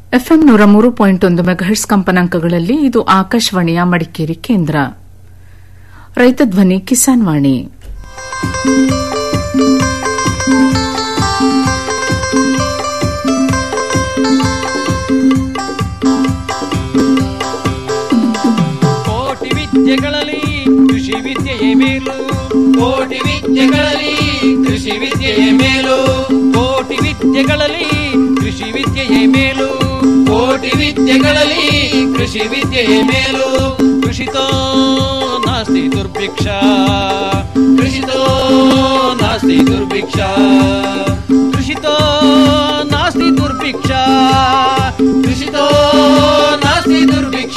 FM ನೂರ ಮೂರು point ಒಂದು ಮೆಗಾಹೆಟ್ಸ್ ಕಂಪನಾಂಕಗಳಲ್ಲಿ ಇದು ಆಕಾಶವಾಣಿಯ ಮಡಿಕೇರಿ ಕೇಂದ್ರ ರೈತ ಧ್ವನಿ ಕಿಸಾನ್ ವಾಣಿ ಕೋಟಿ ವಿದ್ಯೆಗಳಲ್ಲಿ ಕೃಷಿ ವಿದ್ಯೆಯೇ ಮೇಲು ಕೋಟಿ ವಿದ್ಯೆಗಳಲ್ಲಿ ಕೃಷಿ ವಿದ್ಯೆಯೇ ಮೇಲು ಕೋಟಿ ವಿದ್ಯೆಗಳಲ್ಲಿ ಕೃಷಿ ವಿದ್ಯೆಯೇ ಮೇಲು ಕೋಟಿ ವಿದ್ಯೆಗಳಲ್ಲಿ ಕೃಷಿ ವಿದ್ಯೆಯೇ ಮೇಲು ಕೃಷಿತೋ ನಾಸ್ತಿ ದುರ್ಭಿಕ್ಷ ಕೃಷಿತೋ ನಾಸ್ತಿ ದುರ್ಭಿಕ್ಷ ಕೃಷಿತೋ ನಾಸ್ತಿ ದುರ್ಭಿಕ್ಷ ಕೃಷಿತೋ ನಾಸ್ತಿ ದುರ್ಭಿಕ್ಷ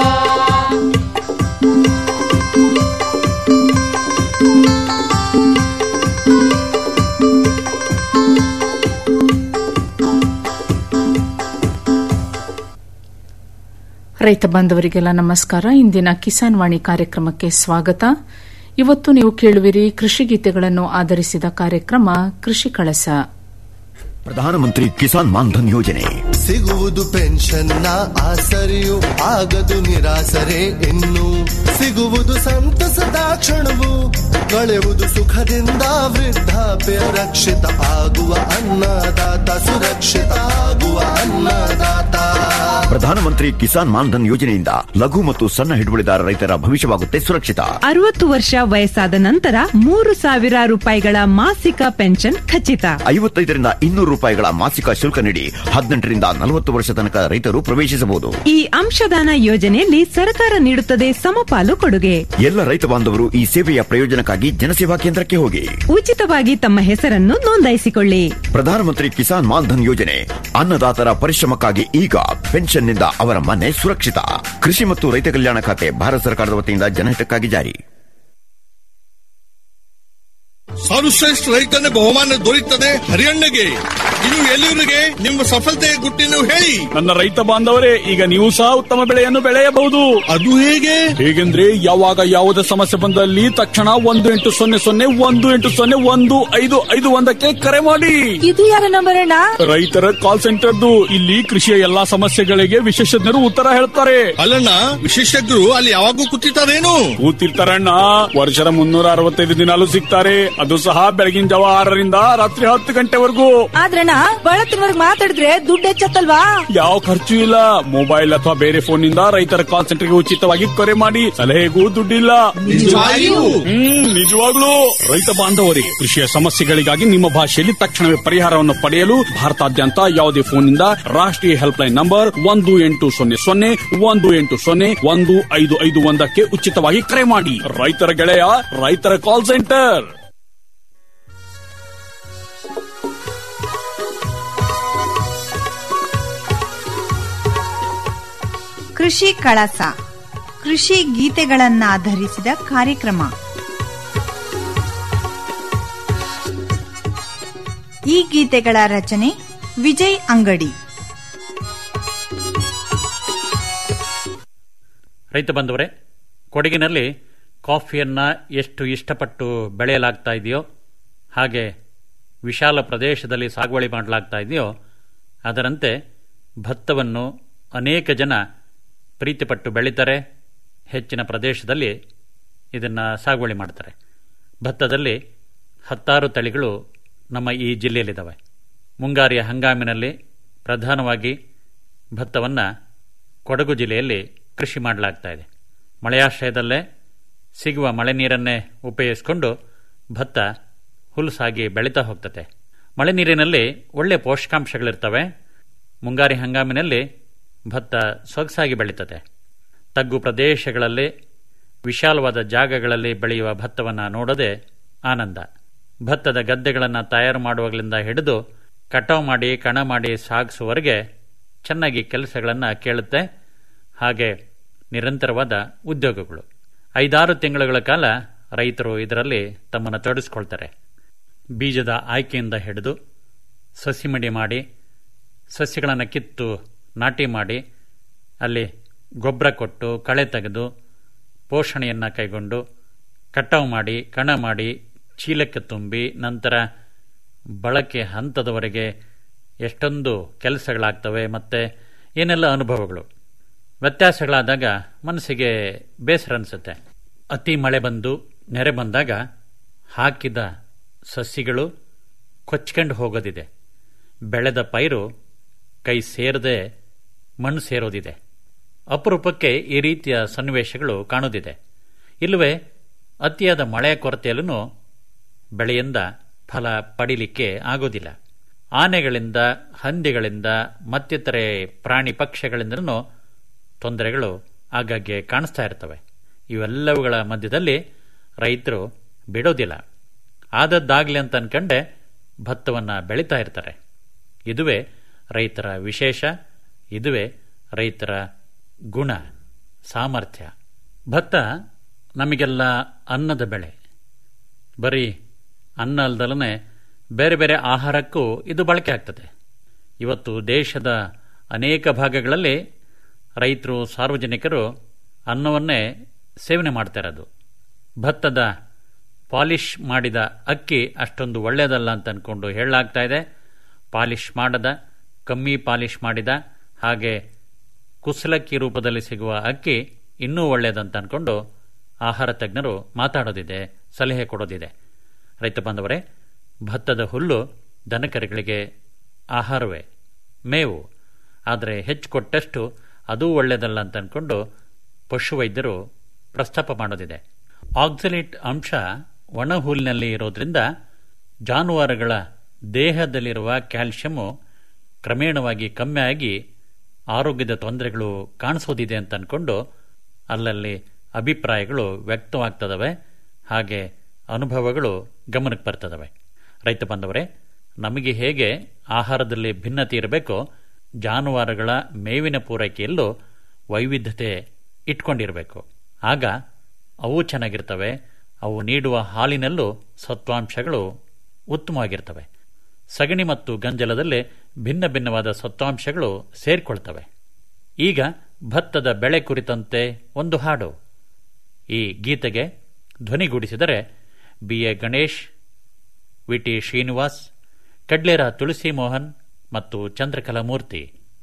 ರೈತ ಬಾಂಧವರಿಗೆಲ್ಲ ನಮಸ್ಕಾರ ಇಂದಿನ ಕಿಸಾನ್ ವಾಣಿ ಕಾರ್ಯಕ್ರಮಕ್ಕೆ ಸ್ವಾಗತ ಇವತ್ತು ನೀವು ಕೇಳುವಿರಿ ಕೃಷಿ ಗೀತೆಗಳನ್ನು ಆಧರಿಸಿದ ಕಾರ್ಯಕ್ರಮ ಕೃಷಿ ಕಳಸ ಪ್ರಧಾನಮಂತ್ರಿ ಕಿಸಾನ್ ಮಾನ್ಧನ್ ಯೋಜನೆ ಸಿಗುವುದು ಪೆನ್ಷನ್ನ ಆಸರೆಯು ಆಗದು ನಿರಾಸರೆ ಇನ್ನು ಸಿಗುವುದು ಸಂತಸದ ಕ್ಷಣವು ಕಳೆವುದು ಸುಖದಿಂದ ವೃದ್ಧಾಪ್ಯ ರಕ್ಷಿತ ಆಗುವ ಅನ್ನದಾತ ಸುರಕ್ಷಿತ ಆಗುವ ಅನ್ನದಾತ ಪ್ರಧಾನಮಂತ್ರಿ ಕಿಸಾನ್ ಮಾನ್ಧನ್ ಯೋಜನೆಯಿಂದ ಲಘು ಮತ್ತು ಸಣ್ಣ ಹಿಡುವಳಿದಾರ ರೈತರ ಭವಿಷ್ಯವಾಗುತ್ತೆ ಸುರಕ್ಷಿತ ಅರವತ್ತು ವರ್ಷ ವಯಸ್ಸಾದ ನಂತರ ಮೂರು ಸಾವಿರ ರೂಪಾಯಿಗಳ ಮಾಸಿಕ ಪೆನ್ಷನ್ ಖಚಿತ ಐವತ್ತೈದರಿಂದ ಇನ್ನೂರು ರೂಪಾಯಿಗಳ ಮಾಸಿಕ ಶುಲ್ಕ ನೀಡಿ ಹದಿನೆಂಟರಿಂದ ನಲವತ್ತು ವರ್ಷ ತನಕ ರೈತರು ಪ್ರವೇಶಿಸಬಹುದು ಈ ಅಂಶದಾನ ಯೋಜನೆಯಲ್ಲಿ ಸರ್ಕಾರ ನೀಡುತ್ತದೆ ಸಮಪಾಲು ಕೊಡುಗೆ ಎಲ್ಲ ರೈತ ಬಾಂಧವರು ಈ ಸೇವೆಯ ಪ್ರಯೋಜನಕ್ಕಾಗಿ ಜನಸೇವಾ ಕೇಂದ್ರಕ್ಕೆ ಹೋಗಿ ಉಚಿತವಾಗಿ ತಮ್ಮ ಹೆಸರನ್ನು ನೋಂದಾಯಿಸಿಕೊಳ್ಳಿ ಪ್ರಧಾನಮಂತ್ರಿ ಕಿಸಾನ್ ಮಾನ್ಧನ್ ಯೋಜನೆ ಅನ್ನದಾತರ ಪರಿಶ್ರಮಕ್ಕಾಗಿ ಈಗ ಪೆನ್ಷನ್ನಿಂದ ಅವರ ಮನೆ ಸುರಕ್ಷಿತ ಕೃಷಿ ಮತ್ತು ರೈತ ಕಲ್ಯಾಣ ಖಾತೆ ಭಾರತ ಸರ್ಕಾರದ ವತಿಯಿಂದ ಜನಹಿತಕ್ಕಾಗಿ ಜಾರಿ ಸರ್ವಶ್ರೇಷ್ಠ ರೈತನ ಬಹುಮಾನ ದೊರೆಯುತ್ತದೆ ಹರಿಯಣ್ಣಗೆ ಇನ್ನು ಎಲ್ಲರಿಗೆ ನಿಮ್ಮ ಸಫಲತೆಯ ಗುಟ್ಟಿನ ಹೇಳಿ ನನ್ನ ರೈತ ಬಾಂಧವರೇ ಈಗ ನೀವು ಸಹ ಉತ್ತಮ ಬೆಳೆಯನ್ನು ಬೆಳೆಯಬಹುದು ಅದು ಹೇಗೆ ಹೇಗೆಂದ್ರೆ ಯಾವಾಗ ಯಾವುದೇ ಸಮಸ್ಯೆ ಬಂದಲ್ಲಿ ತಕ್ಷಣ ಒಂದು ಎಂಟು ಸೊನ್ನೆ ಸೊನ್ನೆ ಒಂದು ಎಂಟು ಸೊನ್ನೆ ಒಂದು ಐದು ಐದು ಒಂದಕ್ಕೆ ಕರೆ ಮಾಡಿ ಇದು ಯಾರ ನಂಬರ್ ಅಣ್ಣ ರೈತರ ಕಾಲ್ ಸೆಂಟರ್ದು ಇಲ್ಲಿ ಕೃಷಿಯ ಎಲ್ಲಾ ಸಮಸ್ಯೆಗಳಿಗೆ ವಿಶೇಷಜ್ಞರು ಉತ್ತರ ಹೇಳ್ತಾರೆ ಅಲ್ಲಣ್ಣ ವಿಶೇಷಜ್ಞರು ಅಲ್ಲಿ ಯಾವಾಗೂ ಕೂತಿರ್ತಾರೇನು ಕೂತಿರ್ತಾರಣ್ಣ ವರ್ಷದ ಮುನ್ನೂರ ಅರವತ್ತೈದು ದಿನಾಲು ಸಿಗ್ತಾರೆ ಅದು ಸಹ ಬೆಳಗಿನ ಜಾವ ಆರರಿಂದ ರಾತ್ರಿ ಹತ್ತು ಗಂಟೆವರೆಗೂ ಆದ್ರಣ್ಣ ಬಳತ್ತಿನವರೆಗೆ ಮಾತಾಡಿದ್ರೆ ದುಡ್ಡು ಹೆಚ್ಚತ್ತಲ್ವಾ ಯಾವ ಖರ್ಚು ಇಲ್ಲ ಮೊಬೈಲ್ ಅಥವಾ ಬೇರೆ ಫೋನ್ ನಿಂದ ರೈತರ ಕಾಲ್ ಸೆಂಟರ್ಗೆ ಉಚಿತವಾಗಿ ಕರೆ ಮಾಡಿ ಸಲಹೆಗೂ ದುಡ್ಡಿಲ್ಲ ನಿಜವಾಗಿಯೂ? ಹ್ಮ್ ನಿಜವಾಗ್ಲೂ ರೈತ ಬಾಂಧವರಿಗೆ ಕೃಷಿಯ ಸಮಸ್ಯೆಗಳಿಗಾಗಿ ನಿಮ್ಮ ಭಾಷೆಯಲ್ಲಿ ತಕ್ಷಣವೇ ಪರಿಹಾರವನ್ನು ಪಡೆಯಲು ಭಾರತಾದ್ಯಂತ ಯಾವುದೇ ಫೋನ್ನಿಂದ ರಾಷ್ಟ್ರೀಯ ಹೆಲ್ಪ್ ಲೈನ್ ನಂಬರ್ ಒಂದು ಎಂಟು ಸೊನ್ನೆ ಸೊನ್ನೆ ಒಂದು ಎಂಟು ಸೊನ್ನೆ ಒಂದು ಐದು ಐದು ಒಂದಕ್ಕೆ ಉಚಿತವಾಗಿ ಕರೆ ಮಾಡಿ ರೈತರ ಗೆಳೆಯ ರೈತರ ಕಾಲ್ ಸೆಂಟರ್ ಕೃಷಿ ಕಳಸ ಕೃಷಿ ಗೀತೆಗಳನ್ನಾಧರಿಸಿದ ಕಾರ್ಯಕ್ರಮ ಈ ಗೀತೆಗಳ ರಚನೆ ವಿಜಯ್ ಅಂಗಡಿ ರೈತ ಬಂಧುವರೇ ಕೊಡಗಿನಲ್ಲಿ ಕಾಫಿಯನ್ನು ಎಷ್ಟು ಇಷ್ಟಪಟ್ಟು ಬೆಳೆಯಲಾಗ್ತಾ ಇದೆಯೋ ಹಾಗೆ ವಿಶಾಲ ಪ್ರದೇಶದಲ್ಲಿ ಸಾಗುವಳಿ ಮಾಡಲಾಗ್ತಾ ಇದೆಯೋ ಅದರಂತೆ ಭತ್ತವನ್ನು ಅನೇಕ ಜನ ಪ್ರೀತಿಪಟ್ಟು ಬೆಳೀತಾರೆ ಹೆಚ್ಚಿನ ಪ್ರದೇಶದಲ್ಲಿ ಇದನ್ನು ಸಾಗುವಳಿ ಮಾಡ್ತಾರೆ ಭತ್ತದಲ್ಲಿ ಹತ್ತಾರು ತಳಿಗಳು ನಮ್ಮ ಈ ಜಿಲ್ಲೆಯಲ್ಲಿದ್ದಾವೆ ಮುಂಗಾರಿಯ ಹಂಗಾಮಿನಲ್ಲಿ ಪ್ರಧಾನವಾಗಿ ಭತ್ತವನ್ನು ಕೊಡಗು ಜಿಲ್ಲೆಯಲ್ಲಿ ಕೃಷಿ ಮಾಡಲಾಗ್ತಾ ಇದೆ ಮಳೆಯಾಶ್ರಯದಲ್ಲೇ ಸಿಗುವ ಮಳೆ ನೀರನ್ನೇ ಉಪಯೋಗಿಸಿಕೊಂಡು ಭತ್ತ ಹುಲಸಾಗಿ ಬೆಳೀತಾ ಹೋಗ್ತದೆ ಮಳೆ ನೀರಿನಲ್ಲಿ ಒಳ್ಳೆ ಪೋಷಕಾಂಶಗಳಿರ್ತವೆ ಮುಂಗಾರಿ ಹಂಗಾಮಿನಲ್ಲಿ ಭತ್ತ ಸೊಗಸಾಗಿ ಬೆಳೀತದೆ ತಗ್ಗು ಪ್ರದೇಶಗಳಲ್ಲಿ ವಿಶಾಲವಾದ ಜಾಗಗಳಲ್ಲಿ ಬೆಳೆಯುವ ಭತ್ತವನ್ನು ನೋಡೋದೇ ಆನಂದ ಭತ್ತದ ಗದ್ದೆಗಳನ್ನು ತಯಾರು ಮಾಡುವಾಗಲಿಂದ ಹಿಡಿದು ಕಟಾವು ಮಾಡಿ ಕಣ ಮಾಡಿ ಸಾಗಿಸುವವರೆಗೆ ಚೆನ್ನಾಗಿ ಕೆಲಸಗಳನ್ನು ಕೇಳುತ್ತೆ ಹಾಗೆ ನಿರಂತರವಾದ ಉದ್ಯೋಗಗಳು ಐದಾರು ತಿಂಗಳುಗಳ ಕಾಲ ರೈತರು ಇದರಲ್ಲಿ ತಮ್ಮನ್ನು ತೊಡಗಿಸ್ಕೊಳ್ತಾರೆ ಬೀಜದ ಆಯ್ಕೆಯಿಂದ ಹಿಡಿದು ಸಸಿಮಡಿ ಮಾಡಿ ಸಸ್ಯಗಳನ್ನು ಕಿತ್ತು ನಾಟಿ ಮಾಡಿ ಅಲ್ಲಿ ಗೊಬ್ಬರ ಕೊಟ್ಟು ಕಳೆ ತೆಗೆದು ಪೋಷಣೆಯನ್ನು ಕೈಗೊಂಡು ಕಟಾವು ಮಾಡಿ ಕಣ ಮಾಡಿ ಚೀಲಕ್ಕೆ ತುಂಬಿ ನಂತರ ಬಳಕೆ ಹಂತದವರೆಗೆ ಎಷ್ಟೊಂದು ಕೆಲಸಗಳಾಗ್ತವೆ ಮತ್ತು ಏನೆಲ್ಲ ಅನುಭವಗಳು ವ್ಯತ್ಯಾಸಗಳಾದಾಗ ಮನಸ್ಸಿಗೆ ಬೇಸರ ಅನಿಸುತ್ತೆ ಅತಿ ಮಳೆ ಬಂದು ನೆರೆ ಬಂದಾಗ ಹಾಕಿದ ಸಸಿಗಳು ಕೊಚ್ಕೊಂಡು ಹೋಗೋದಿದೆ ಬೆಳೆದ ಪೈರು ಕೈ ಸೇರದೆ ಮಣ್ಣು ಸೇರೋದಿದೆ ಅಪರೂಪಕ್ಕೆ ಈ ರೀತಿಯ ಸನ್ನಿವೇಶಗಳು ಕಾಣುವುದಿದೆ ಇಲ್ಲವೇ ಅತಿಯಾದ ಮಳೆಯ ಕೊರತೆಯಲ್ಲೂ ಬೆಳೆಯಿಂದ ಫಲ ಪಡಿಲಿಕ್ಕೆ ಆಗೋದಿಲ್ಲ ಆನೆಗಳಿಂದ ಹಂದಿಗಳಿಂದ ಮತ್ತಿತರೆ ಪ್ರಾಣಿ ಪಕ್ಷಿಗಳಿಂದಲೂ ತೊಂದರೆಗಳು ಆಗಾಗ್ಗೆ ಕಾಣಿಸ್ತಾ ಇರ್ತವೆ ಇವೆಲ್ಲವುಗಳ ಮಧ್ಯದಲ್ಲಿ ರೈತರು ಬಿಡೋದಿಲ್ಲ ಆದದ್ದಾಗಲಿ ಅಂತ ಅನ್ಕಂಡೆ ಭತ್ತವನ್ನು ಬೆಳೀತಾ ಇರ್ತಾರೆ ಇದುವೇ ರೈತರ ವಿಶೇಷ ಇದುವೇ ರೈತರ ಗುಣ ಸಾಮರ್ಥ್ಯ ಭತ್ತ ನಮಗೆಲ್ಲ ಅನ್ನದ ಬೆಳೆ ಬರೀ ಅನ್ನ ಅಲ್ದಲನೆ ಬೇರೆ ಬೇರೆ ಆಹಾರಕ್ಕೂ ಇದು ಬಳಕೆ ಆಗ್ತದೆ ಇವತ್ತು ದೇಶದ ಅನೇಕ ಭಾಗಗಳಲ್ಲಿ ರೈತರು ಸಾರ್ವಜನಿಕರು ಅನ್ನವನ್ನೇ ಸೇವನೆ ಮಾಡ್ತಾ ಇರೋದು ಭತ್ತದ ಪಾಲಿಷ್ ಮಾಡಿದ ಅಕ್ಕಿ ಅಷ್ಟೊಂದು ಒಳ್ಳೆಯದಲ್ಲ ಅಂತ ಅಂದ್ಕೊಂಡು ಹೇಳಲಾಗ್ತಾ ಇದೆ ಪಾಲಿಷ್ ಮಾಡದ ಕಮ್ಮಿ ಪಾಲಿಷ್ ಮಾಡಿದ ಹಾಗೆ ಕುಸಲಕ್ಕಿ ರೂಪದಲ್ಲಿ ಸಿಗುವ ಅಕ್ಕಿ ಇನ್ನೂ ಒಳ್ಳೆಯದಂತ ಅಂದ್ಕೊಂಡು ಆಹಾರ ತಜ್ಞರು ಮಾತಾಡೋದಿದೆ ಸಲಹೆ ಕೊಡೋದಿದೆ ರೈತ ಬಾಂಧವರೇ ಭತ್ತದ ಹುಲ್ಲು ದನಕರುಗಳಿಗೆ ಆಹಾರವೇ ಮೇವು ಆದರೆ ಹೆಚ್ಚು ಕೊಟ್ಟಷ್ಟು ಅದೂ ಒಳ್ಳೆಯದಲ್ಲ ಅಂತ ಅಂದ್ಕೊಂಡು ಪಶುವೈದ್ಯರು ಪ್ರಸ್ತಾಪ ಮಾಡೋದಿದೆ ಆಕ್ಸಲೇಟ್ ಅಂಶ ಒಣ ಹುಲ್ಲಿನಲ್ಲಿ ಇರೋದ್ರಿಂದ ಜಾನುವಾರುಗಳ ದೇಹದಲ್ಲಿರುವ ಕ್ಯಾಲ್ಸಿಯಮ್ಮು ಕ್ರಮೇಣವಾಗಿ ಕಮ್ಮಿ ಆಗಿ ಆರೋಗ್ಯದ ತೊಂದರೆಗಳು ಕಾಣಿಸೋದಿದೆ ಅಂತ ಅಂದ್ಕೊಂಡು ಅಲ್ಲಲ್ಲಿ ಅಭಿಪ್ರಾಯಗಳು ವ್ಯಕ್ತವಾಗ್ತದವೆ ಹಾಗೆ ಅನುಭವಗಳು ಗಮನಕ್ಕೆ ಬರ್ತದವೆ ರೈತ ಬಾಂಧವರೇ ನಮಗೆ ಹೇಗೆ ಆಹಾರದಲ್ಲಿ ಭಿನ್ನತೆ ಇರಬೇಕೋ ಜಾನುವಾರುಗಳ ಮೇವಿನ ಪೂರೈಕೆಯಲ್ಲೂ ವೈವಿಧ್ಯತೆ ಇಟ್ಕೊಂಡಿರಬೇಕು ಆಗ ಅವು ಚೆನ್ನಾಗಿರ್ತವೆ ಅವು ನೀಡುವ ಹಾಲಿನಲ್ಲೂ ಸತ್ವಾಂಶಗಳು ಉತ್ತಮವಾಗಿರ್ತವೆ ಸಗಣಿ ಮತ್ತು ಗಂಜಲದಲ್ಲಿ ಭಿನ್ನ ಭಿನ್ನವಾದ ಸತ್ವಾಂಶಗಳು ಸೇರಿಕೊಳ್ತವೆ ಈಗ ಭತ್ತದ ಬೆಳೆ ಕುರಿತಂತೆ ಒಂದು ಹಾಡು ಈ ಗೀತೆಗೆ ಧ್ವನಿಗೂಡಿಸಿದರೆ B A Ganesh VT Srinivas Kadlera Tulasi Mohan ಮತ್ತು ಚಂದ್ರಕಲಾ ಮೂರ್ತಿ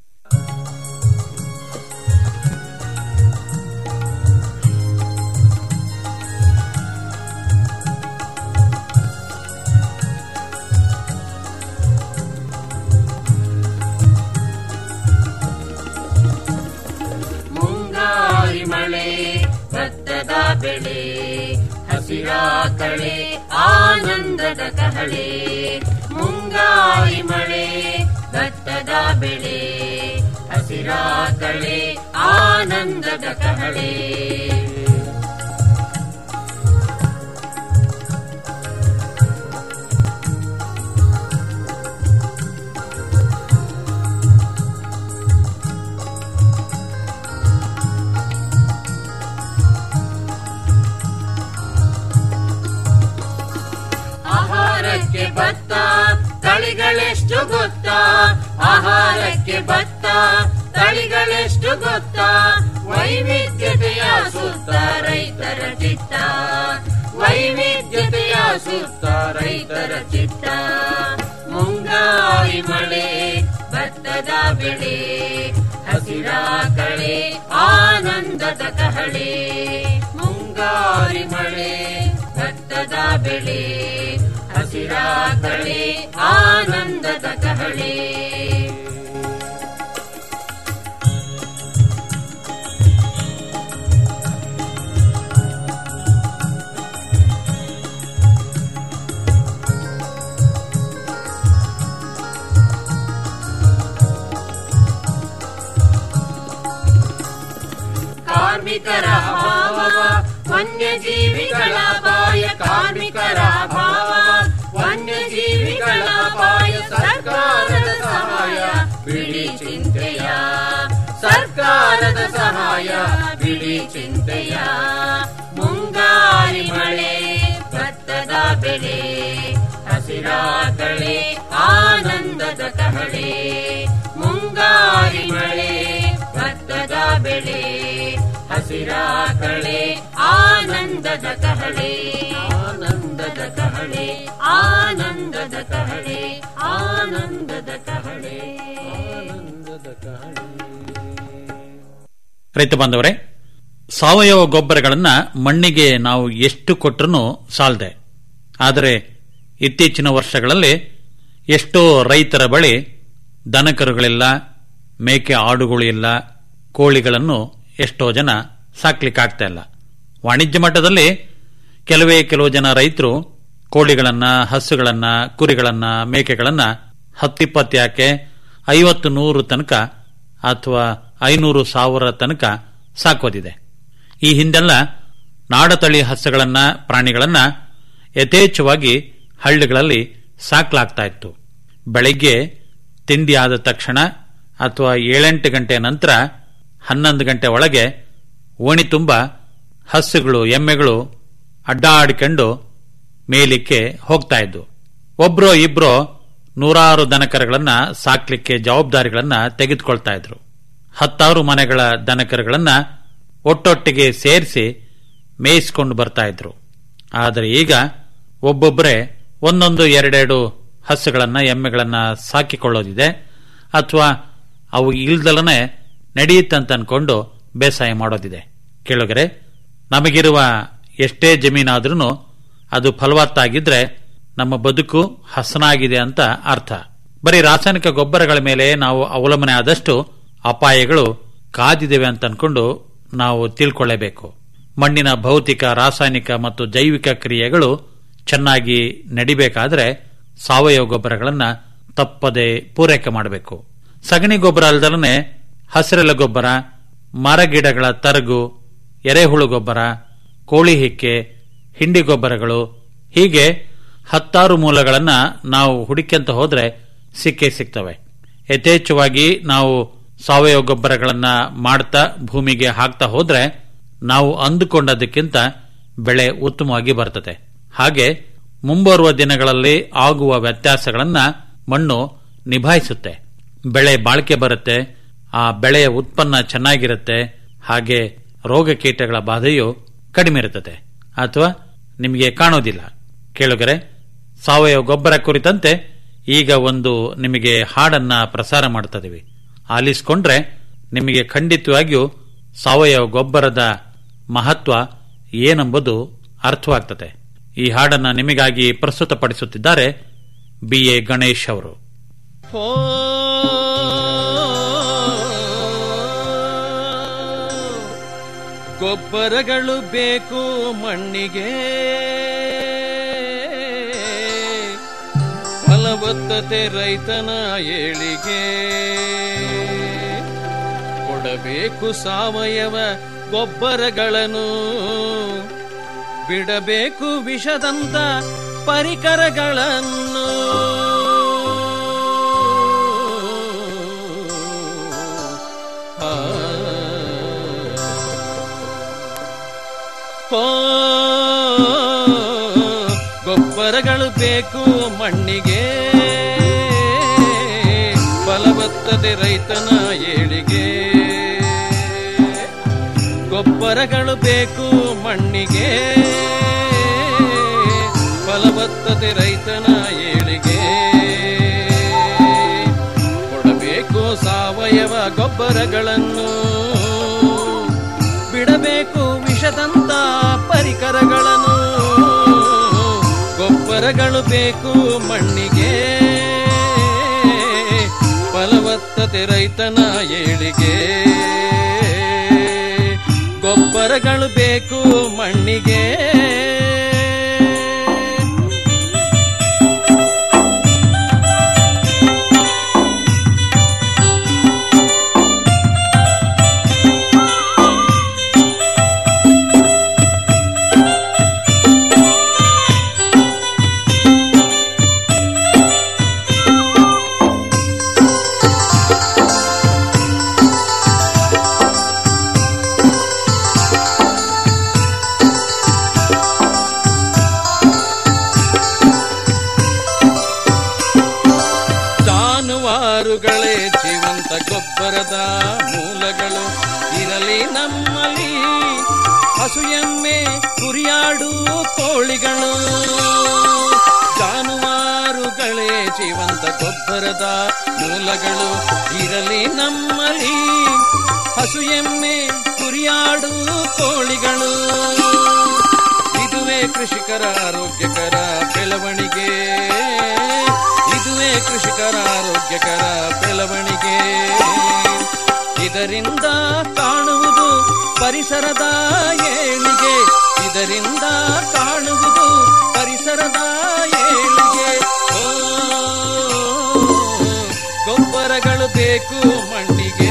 ಮುಂಗಾರಿ ಮಳೆ ಭತ್ತದ ಬೆಳೆ ಹಸಿರ ಕಳೆ ಆನಂದದ ಕಹಳೆ ಮುಂಗಾರಿ ಮಳೆ ಭತ್ತದ ಬೆಳೆ ಹಸಿರ ಕಳೆ ಆನಂದದ ಕಹಳೆ ಆಹಾರಕ್ಕೆ ಭತ್ತ ತಳಿಗಳೆಷ್ಟು ಗೊತ್ತಾ ಆಹಾರಕ್ಕೆ ಭತ್ತ ತಳಿಗಳೆಷ್ಟು ಗೊತ್ತಾ ವೈವಿಧ್ಯತೆಯ ಸುತ್ತ ರೈತರ ಚಿತ್ತ ವೈವಿಧ್ಯತೆಯ ಸುತ್ತ ರೈತರ ಚಿತ್ತ ಮುಂಗಾರಿ ಮಳೆ ಭತ್ತದ ಬೆಳೆ ಹಸಿರ ಕಳೆ ಆನಂದದ ಕಹಳೆ ಮುಂಗಾರಿ ಮಳೆ ಭತ್ತದ ಬೆಳೆ ಹಸಿರ ಕಳೆ ಆನಂದದ ಕಹಳೆ ಕಾರ್ಮಿಕರ ಅಭಾವ ವನ್ಯಜೀವಿಗಳ ಅಪಾಯ ಕಾರ್ಮಿಕರ ಅಭಾವ ವನ್ಯಜೀವಿಗಳ ಅಪಾಯ ಸರ್ಕಾರದ ಸಹಾಯ ಬಿಡಿ ಚಿಂತೆಯ ಸರ್ಕಾರದ ಸಹಾಯ ಬಿಡಿ ಚಿಂತೆಯ ಮುಂಗಾರಿ ಮಳೆ ಭತ್ತದ ಬೆಳೆ ಹಸಿರ ಕಳೆ ಆನಂದದ ಕಹಳೆ ಮುಂಗಾರಿ ಮಳೆ ಭತ್ತದ ಬೆಳೆ ಹಸಿರ ಕಳೆ ಆನಂದದ ಕಹಳೆ ಆನಂದದ ಕಹಳೆ ಆನಂದದ ಕಹಳೆ ಆನಂದದ ಕಹಳೆ ಆನಂದದ ಸಂತಸದ ಕಾಳಿ ರೈತ ಬಾಂಧವರೇ ಸಾವಯವ ಗೊಬ್ಬರಗಳನ್ನ ಮಣ್ಣಿಗೆ ನಾವು ಎಷ್ಟು ಕೊಟ್ಟರೂ ಸಾಲದೆ ಆದರೆ ಇತ್ತೀಚಿನ ವರ್ಷಗಳಲ್ಲಿ ಎಷ್ಟೋ ರೈತರ ಬಳಿ ದನಕರುಗಳಿಲ್ಲ ಮೇಕೆ ಆಡುಗಳು ಇಲ್ಲ ಕೋಳಿಗಳನ್ನು ಎಷ್ಟೋ ಜನ ಸಾಕ್ಲಿಕ್ಕಾಗ್ತಾ ಇಲ್ಲ ವಾಣಿಜ್ಯ ಮಟ್ಟದಲ್ಲಿ ಕೆಲವೇ ಕೆಲವು ಜನ ರೈತರು ಕೋಳಿಗಳನ್ನ ಹಸುಗಳನ್ನ ಕುರಿಗಳನ್ನ ಮೇಕೆಗಳನ್ನ ಹತ್ತಿಪ್ಪತ್ತು ಯಾಕೆ ಐವತ್ತು ನೂರು ತನಕ ಅಥವಾ ಐನೂರು ಸಾವಿರ ತನಕ ಸಾಕೋದಿದೆ ಈ ಹಿಂದೆಲ್ಲ ನಾಡತಳಿ ಹಸುಗಳನ್ನ ಪ್ರಾಣಿಗಳನ್ನ ಯಥೇಚ್ಛವಾಗಿ ಹಳ್ಳಿಗಳಲ್ಲಿ ಸಾಕ್ಲಾಗ್ತಾ ಇತ್ತು ಬೆಳಿಗ್ಗೆ ತಿಂಡಿ ಆದ ತಕ್ಷಣ ಅಥವಾ ಏಳೆಂಟು ಗಂಟೆ ನಂತರ ಹನ್ನೊಂದು ಗಂಟೆ ಒಳಗೆ ಓಣಿ ತುಂಬ ಹಸುಗಳು ಎಮ್ಮೆಗಳು ಅಡ್ಡಾಡಿಕೊಂಡು ಮೇಲಿಕ್ಕೆ ಹೋಗ್ತಾ ಇದ್ವು ಒಬ್ರೋ ಇಬ್ರೋ ನೂರಾರು ದನಕರುಗಳನ್ನ ಸಾಕ್ಲಿಕ್ಕೆ ಜವಾಬ್ದಾರಿಗಳನ್ನ ತೆಗೆದುಕೊಳ್ತಾ ಇದ್ರು ಹತ್ತಾರು ಮನೆಗಳ ದನಕರುಗಳನ್ನ ಒಟ್ಟೊಟ್ಟಿಗೆ ಸೇರಿಸಿ ಮೇಯಿಸ್ಕೊಂಡು ಬರ್ತಾ ಇದ್ರು ಆದರೆ ಈಗ ಒಬ್ಬೊಬ್ಬರೇ ಒಂದೊಂದು ಎರಡೆರಡು ಹಸುಗಳನ್ನ ಎಮ್ಮೆಗಳನ್ನ ಸಾಕಿಕೊಳ್ಳೋದಿದೆ ಅಥವಾ ಅವು ಇಲ್ದಲನೆ ನಡೆಯುತ್ತಂತ ಅನ್ಕೊಂಡು ಬೇಸಾಯ ಮಾಡೋದಿದೆ ಕೇಳುಗರೆ ನಮಗಿರುವ ಎಷ್ಟೇ ಜಮೀನಾದ್ರೂ ಅದು ಫಲವತ್ತಾಗಿದ್ರೆ ನಮ್ಮ ಬದುಕು ಹಸನಾಗಿದೆ ಅಂತ ಅರ್ಥ ಬರೀ ರಾಸಾಯನಿಕ ಗೊಬ್ಬರಗಳ ಮೇಲೆ ನಾವು ಅವಲಂಬನೆ ಆದಷ್ಟು ಅಪಾಯಗಳು ಕಾದಿದ್ದೇವೆ ಅಂತ ಅನ್ಕೊಂಡು ನಾವು ತಿಳ್ಕೊಳ್ಳೇಬೇಕು ಮಣ್ಣಿನ ಭೌತಿಕ ರಾಸಾಯನಿಕ ಮತ್ತು ಜೈವಿಕ ಕ್ರಿಯೆಗಳು ಚೆನ್ನಾಗಿ ನಡಿಬೇಕಾದ್ರೆ ಸಾವಯವ ಗೊಬ್ಬರಗಳನ್ನ ತಪ್ಪದೆ ಪೂರೈಕೆ ಮಾಡಬೇಕು ಸಗಣಿ ಗೊಬ್ಬರ ಅಲ್ಲದಲನೆ ಹಸಿರೆಲೆ ಗೊಬ್ಬರ ಮರಗಿಡಗಳ ತರಗು ಎರೆಹುಳು ಗೊಬ್ಬರ ಕೋಳಿ ಹಿಕ್ಕೆ ಹಿಂಡಿ ಗೊಬ್ಬರಗಳು ಹೀಗೆ ಹತ್ತಾರು ಮೂಲಗಳನ್ನ ನಾವು ಹುಡುಕ್ಯಂತ ಹೋದ್ರೆ ಸಿಕ್ಕೇ ಸಿಗ್ತವೆ ಯಥೇಚ್ಛವಾಗಿ ನಾವು ಸಾವಯವ ಗೊಬ್ಬರಗಳನ್ನ ಮಾಡ್ತಾ ಭೂಮಿಗೆ ಹಾಕ್ತಾ ಹೋದ್ರೆ ನಾವು ಅಂದುಕೊಂಡದಕ್ಕಿಂತ ಬೆಳೆ ಉತ್ತಮವಾಗಿ ಬರ್ತದೆ ಹಾಗೆ ಮುಂಬರುವ ದಿನಗಳಲ್ಲಿ ಆಗುವ ವ್ಯತ್ಯಾಸಗಳನ್ನ ಮಣ್ಣು ನಿಭಾಯಿಸುತ್ತೆ ಬೆಳೆ ಬಾಳಿಕೆ ಬರುತ್ತೆ ಆ ಬೆಳೆಯ ಉತ್ಪನ್ನ ಚೆನ್ನಾಗಿರುತ್ತೆ ಹಾಗೆ ರೋಗ ಕೀಟಗಳ ಬಾಧೆಯು ಕಡಿಮೆ ಇರುತ್ತದೆ ಅಥವಾ ನಿಮಗೆ ಕಾಣೋದಿಲ್ಲ ಕೇಳುಗರೆ ಸಾವಯವ ಗೊಬ್ಬರ ಕುರಿತಂತೆ ಈಗ ಒಂದು ನಿಮಗೆ ಹಾಡನ್ನ ಪ್ರಸಾರ ಮಾಡ್ತದಿವಿ ಆಲಿಸ್ಕೊಂಡ್ರೆ ನಿಮಗೆ ಖಂಡಿತವಾಗಿಯೂ ಸಾವಯವ ಗೊಬ್ಬರದ ಮಹತ್ವ ಏನೆಂಬುದು ಅರ್ಥವಾಗ್ತದೆ ಈ ಹಾಡನ್ನ ನಿಮಗಾಗಿ ಪ್ರಸ್ತುತಪಡಿಸುತ್ತಿದ್ದಾರೆ ಬಿ ಎ ಗಣೇಶ್ ಅವರು ಓ ಗೊಬ್ಬರಗಳು ಬೇಕು ಮಣ್ಣಿಗೆ ಫಲವತ್ತತೆ ರೈತನ ಏಳಿಗೆ ಕೊಡಬೇಕು ಸಾವಯವ ಗೊಬ್ಬರಗಳನ್ನು ಬಿಡಬೇಕು ವಿಷದಂತ ಪರಿಕರಗಳನ್ನು ಆ. ಓ, ಗೊಬ್ಬರಗಳು ಬೇಕು ಮಣ್ಣಿಗೆ ಫಲವತ್ತತೆ ರೈತನ ಏಳಿಗೆ ಗೊಬ್ಬರಗಳು ಬೇಕು ಮಣ್ಣಿಗೆ ಫಲವತ್ತತೆ ರೈತನ ಏಳಿಗೆ ಕೊಡಬೇಕು ಸಾವಯವ ಗೊಬ್ಬರಗಳನ್ನು ಬಿಡಬೇಕು ವಿಷದಂತ ಪರಿಕರಗಳನ್ನು ಗೊಬ್ಬರಗಳು ಬೇಕು ಮಣ್ಣಿಗೆ ಫಲವತ್ತತೆ ರೈತನ ಏಳಿಗೆ ಗೊಬ್ಬರಗಳು ಬೇಕು ಮಣ್ಣಿಗೆ ಜಾನುವಾರುಗಳೇ ಜೀವಂತ ಗೊಬ್ಬರದ ಮೂಲಗಳು ಇರಲಿ ನಮ್ಮಲ್ಲಿ ಹಸು ಎಮ್ಮೆ ಕುರಿಯಾಡು ಕೋಳಿಗಳು ಜಾನುವಾರುಗಳೇ ಜೀವಂತ ಜೀವಂತ ಗೊಬ್ಬರದ ಮೂಲಗಳು ಇರಲಿ ನಮ್ಮಲ್ಲಿ ಹಸು ಎಮ್ಮೆ ಕುರಿಯಾಡು ಕೋಳಿಗಳು ಇದುವೇ ಕೃಷಿಕರ ಆರೋಗ್ಯಕರ ಬೆಳವಣಿಗೆ ಇದುವೇ ಕೃಷಿಕರ ಆರೋಗ್ಯಕರ ಬೆಳವಣಿಗೆ ಇದರಿಂದ ಕಾಣುವುದು ಪರಿಸರದ ಏಳಿಗೆ ಇದರಿಂದ ಕಾಣುವುದು ಪರಿಸರದ ಏಳಿಗೆ ಓ, ಗೊಬ್ಬರಗಳು ಬೇಕು ಮಣ್ಣಿಗೆ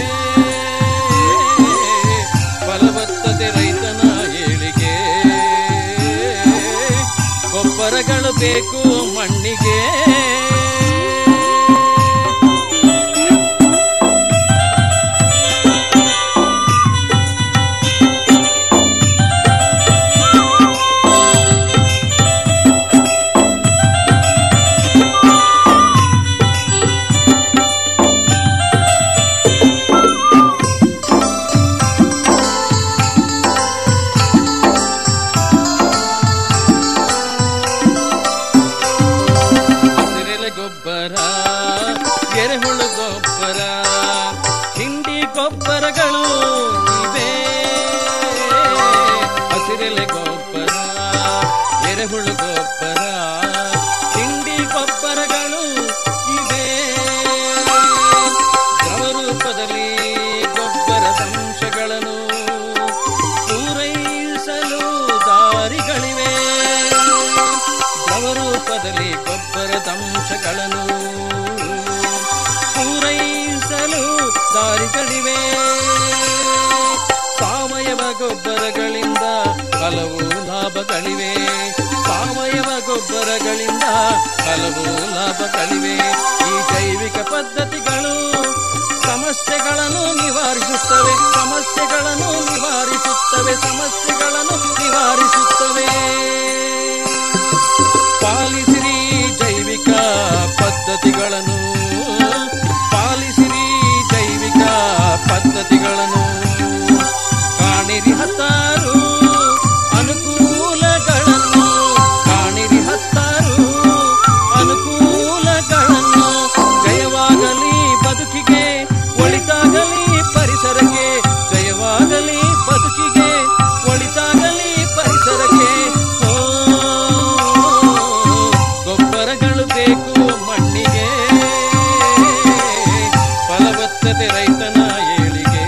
ಫಲವತ್ತತೆ ರೈತನ ಏಳಿಗೆ ಗೊಬ್ಬರಗಳು ಬೇಕು ಮಣ್ಣಿಗೆ ಹಸಿರೆಲೆ ಗೊಬ್ಬರ ಎರೆಹುಳು ಗೊಬ್ಬರ ಹಿಂಡಿ ಗೊಬ್ಬರಗಳು ಇವೆ ಹಸಿರೆಲೆ ಗೊಬ್ಬರ ಎರೆಹುಳು ಗೊಬ್ಬರ ಹಿಂಡಿ ಗೊಬ್ಬರಗಳು ಇವೆ ದ್ರವ ರೂಪದಲ್ಲಿ ಗೊಬ್ಬರದ ಅಂಶಗಳನ್ನು ಪೂರೈಸಲು ದಾರಿಗಳಿವೆ ದ್ರವ ರೂಪದಲ್ಲಿ ಗೊಬ್ಬರದ ಅಂಶಗಳನ್ನು ಪೂರೈಸಲು ದಾರಿಗಳಿವೆ ಸಾವಯವ ಗೊಬ್ಬರಗಳಿಂದ ಹಲವು ಲಾಭಗಳಿವೆ ಸಾವಯವ ಗೊಬ್ಬರಗಳಿಂದ ಹಲವು ಲಾಭಗಳಿವೆ ಈ ಜೈವಿಕ ಪದ್ಧತಿಗಳು ಸಮಸ್ಯೆಗಳನ್ನು ನಿವಾರಿಸುತ್ತವೆ ಸಮಸ್ಯೆಗಳನ್ನು ನಿವಾರಿಸುತ್ತವೆ ಸಮಸ್ಯೆಗಳನ್ನು ನಿವಾರಿಸುತ್ತವೆ ಪಾಲಿಸಿರಿ ಜೈವಿಕ ಪದ್ಧತಿಗಳನ್ನು ಪಾಲಿಸಿರಿ ಜೈವಿಕ ಪದ್ಧತಿಗಳನ್ನು ಕಾಣಿರಿ ಹತ್ತಾರು ಅನುಕೂಲಗಳನ್ನು ಕಾಣಿರಿ ಹತ್ತಾರು ಅನುಕೂಲಗಳನ್ನು ಜಯವಾಗಲಿ ಬದುಕಿಗೆ ಒಳಿತಾಗಲಿ ಪರಿಸರಕ್ಕೆ ಜಯವಾಗಲಿ ಬದುಕಿಗೆ ಒಳಿತಾಗಲಿ ಪರಿಸರಕ್ಕೆ ಓ, ಗೊಬ್ಬರಗಳು ಬೇಕು ಮಣ್ಣಿಗೆ ಫಲವತ್ತತೆ ರೈತನ ಏಳಿಗೆ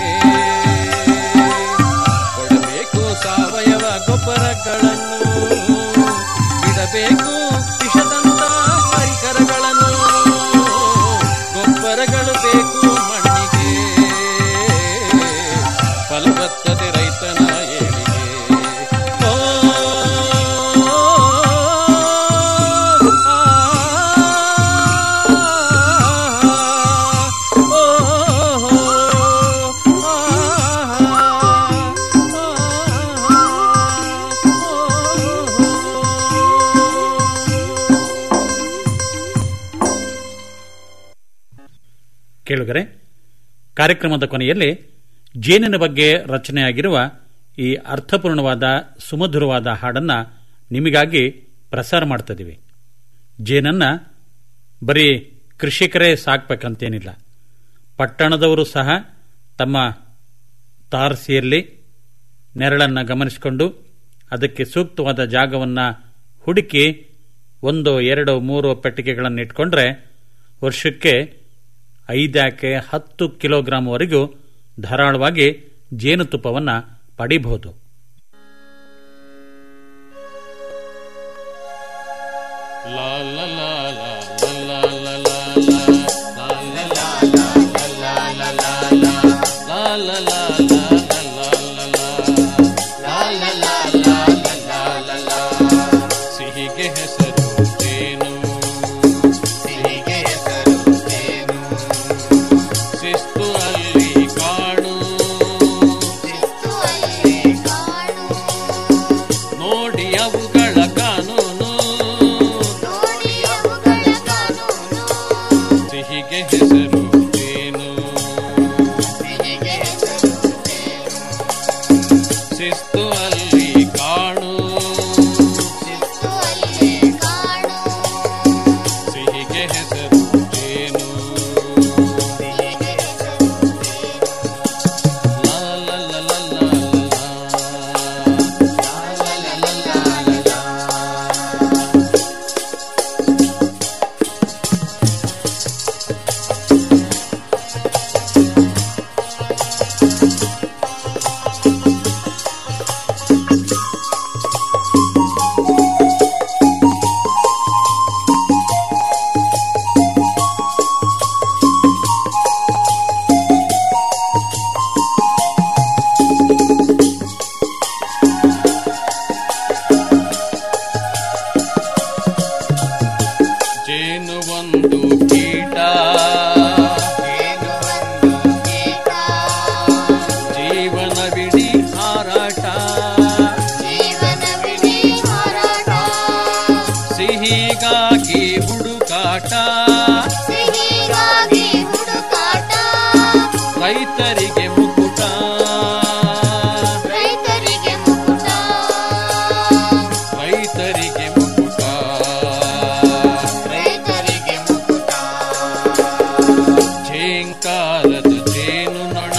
ಕೊಡಬೇಕು ಸಾವಯವ ಗೊಬ್ಬರಗಳನ್ನು ಬಿಡಬೇಕು ವಿಷದಂತ ಪರಿಕರಗಳನ್ನು ಗೊಬ್ಬರಗಳು ಬೇಕು ಮಣ್ಣಿಗೆ ಫಲವತ್ತತೆ ರೈತನ ಏಳಿಗೆ ಓ, ಆ, ಓ, ಕೇಳುಗರೆ ಕಾರ್ಯಕ್ರಮದ ಕೊನೆಯಲ್ಲಿ ಜೇನಿನ ಬಗ್ಗೆ ರಚನೆಯಾಗಿರುವ ಈ ಅರ್ಥಪೂರ್ಣವಾದ ಸುಮಧುರವಾದ ಹಾಡನ್ನ ನಿಮಗಾಗಿ ಪ್ರಸಾರ ಮಾಡ್ತಿದ್ದೀವಿ ಜೇನನ್ನ ಬರೀ ಕೃಷಿಕರೇ ಸಾಕ್ಬೇಕಂತೇನಿಲ್ಲ ಪಟ್ಟಣದವರು ಸಹ ತಮ್ಮ ತಾರಸಿಯಲ್ಲಿ ನೆರಳನ್ನು ಗಮನಿಸಿಕೊಂಡು ಅದಕ್ಕೆ ಸೂಕ್ತವಾದ ಜಾಗವನ್ನು ಹುಡುಕಿ ಒಂದು ಎರಡು ಮೂರು ಪೆಟ್ಟಿಗೆಗಳನ್ನು ಇಟ್ಕೊಂಡ್ರೆ ವರ್ಷಕ್ಕೆ ಐದ್ಯಾಕೆ ಹತ್ತು ಕಿಲೋಗ್ರಾಂವರೆಗೂ ಧಾರಾಳವಾಗಿ ಜೇನುತುಪ್ಪವನ್ನು ಪಡಿಬಹುದು La la la la la la la la la la la la la la la la la la la ಸಿಹಿಗೆ ಹೆಸರು ಜೇನು ಸಿಹಿಗೆ ಹೆಸರು ಜೇನು ಶಿಸ್ತು ಅಲ್ಲಿ ಕಾಣು ಶಿಸ್ತು ಅಲ್ಲಿ ಕಾಣು ನೋಡಿ ಅವುಗಳ ಕಾನೂನು ನೋಡಿ ಅವುಗಳ ಕಾನೂನು ಸಿಹಿಗೆ ಹೆಸರು ಜೇನು ಸಿಹಿಗೆ ಹೆಸರು ಜೇನು ಶಿಸ್ತು ಅಲ್ಲಿ ಕಾಣು ಶಿಸ್ತು ಅಲ್ಲಿ ಕಾಣು ಸಿಹಿಗೆ ಹೆಸರು ಬಿಡಿ ಹಾರಾಟ ಜೀವನವಿಡೀ ಹೋರಾಟ ಸಿಹಿಗಾಗಿ ಹುಡುಕಾಟ ಸಿಹಿಗಾಗಿ ಹುಡುಕಾಟ ರೈತರಿಗೆ ಮುಕುಟ ರೈತರಿಗೆ ಮುಕುಟ ರೈತರಿಗೆ ಮುಕುಟ ರೈತರಿಗೆ ಮುಕುಟ ಝೇಂಕಾರದ ಜೇನು ನೊಣ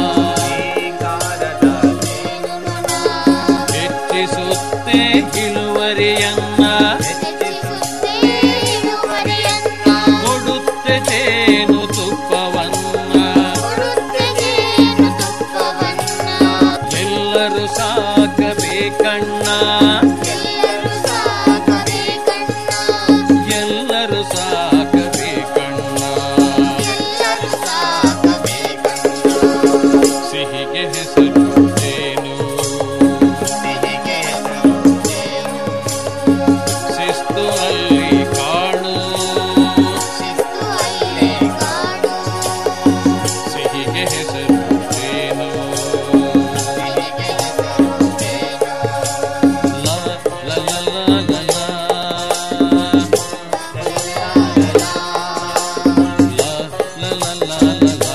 ಹೆಚ್ಚಿಸುತ್ತೆ ಇಳುವರಿಯನ್ನ ಹೆಚ್ಚಿಸುತ್ತೆ ಇಳುವರಿಯನ್ನ ಕೊಡುತ್ತೆ ಜೇನು ತುಪ್ಪವನ್ನ ಕೊಡುತ್ತೆ ಜೇನು ತುಪ್ಪವನ್ನ ಎಲ್ಲರೂ ಸಾಕಬೇಕಣ್ಣ ಎಲ್ಲರೂ ಸಾಕಬೇಕಣ್ಣ ಎಲ್ಲರೂ ಸಾಕಬೇಕಣ್ಣ ಎಲ್ಲರೂ ಸಾಕಬೇಕಣ್ಣ ಸಿಹಿಗೆ ಹೆಸರು ಜೇನು ಸಿಹಿಗೆ ಹೆಸರು ಜೇನು ಶಿಸ್ತು ಅಲ್ಲಿ ಕಾಣು ಶಿಸ್ತು ಅಲ್ಲೇ ಕಾಡು ಸಿಹಿಗೆ ಹೆಸರು ಜೇನು ಸಿಹಿಗೆ ಹೆಸರು ಜೇನು ಲ ಲ ಲ ಲ ಲ ಲ. ಲ ಲ ಲ ಲ ಲ ಲ.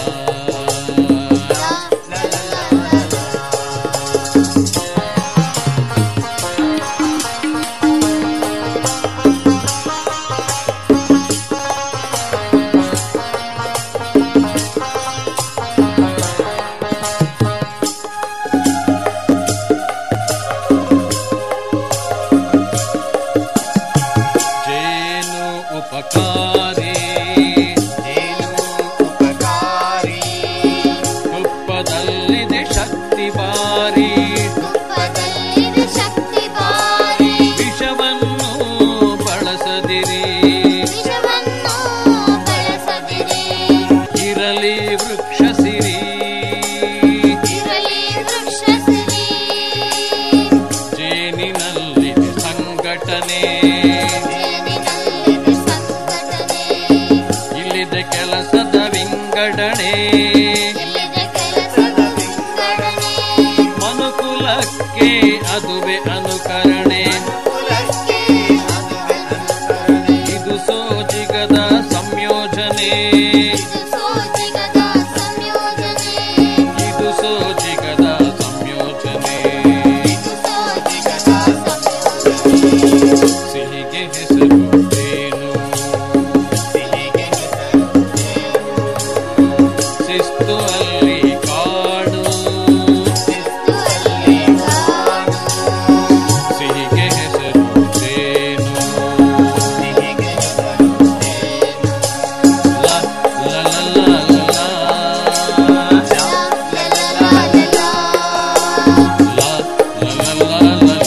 ಜೇನು ಉಪಕಾರಿ ಜೇನು ಉಪಕಾರಿ ತುಪ್ಪದಲ್ಲಿದೆ ಶಕ್ತಿ ಬಾರಿ ತುಪ್ಪದಲ್ಲಿದೆ ಶಕ್ತಿ ಬಾರಿ ವಿಷವನ್ನು ಬಳಸದಿರಿ ವಿಷವನ್ನು ಬಳಸದಿರಿ ಇರಲಿ ವೃಕ್ಷ ಸಿರಿ ಇರಲಿ ವೃಕ್ಷ ಸಿರಿ ಜೇನಿನಲ್ಲಿದೆ ಸಂಘಟನೆ ಜೇನಿನಲ್ಲಿದೆ ಸಂಘಟನೆ ಇಲ್ಲಿದೆ ಕೆಲಸದ ವಿಂಗಡಣೆ ಇಲ್ಲಿದೆ ಕೆಲಸದ ವಿಂಗಡಣೆ ಮನುಕುಲಕ್ಕೆ ಅದುವೆ ಅನುಕರಣೆ ಕುಲಕ್ಕೆ ಅದುವೆ ಅನುಸರಣೆ ಇದು ಸೋಜಿಗದ ಸಂಯೋಜನೆ ಇದು ಸೋಜಿಗದ ಸಂಯೋಜನೆ ಇದು ಸೋಜಿಗದ ಸಂಯೋಜನೆ ಇದು ಸೋಜಿಗದ ಸಂಯೋಜನೆ ಸಿಹಿಗೆ ಹೆಸರು ಜೇನು ಸಿಹಿಗೆ ಹೆಸರು ಜೇನು ಶಿಸ್ತು ಅಲ್ಲಿ ಕಾಡು ಶಿಸ್ತು ಅಲ್ಲಿ ಕಾಡು ಸಿಹಿಗೆ ಹೆಸರು ಜೇನು ಸಿಹಿಗೆ ಹೆಸರು ಜೇನು ಲ ಲ ಲ ಲ ಲ ಲ. ಲ ಲ ಲ ಲ ಲ ಲ.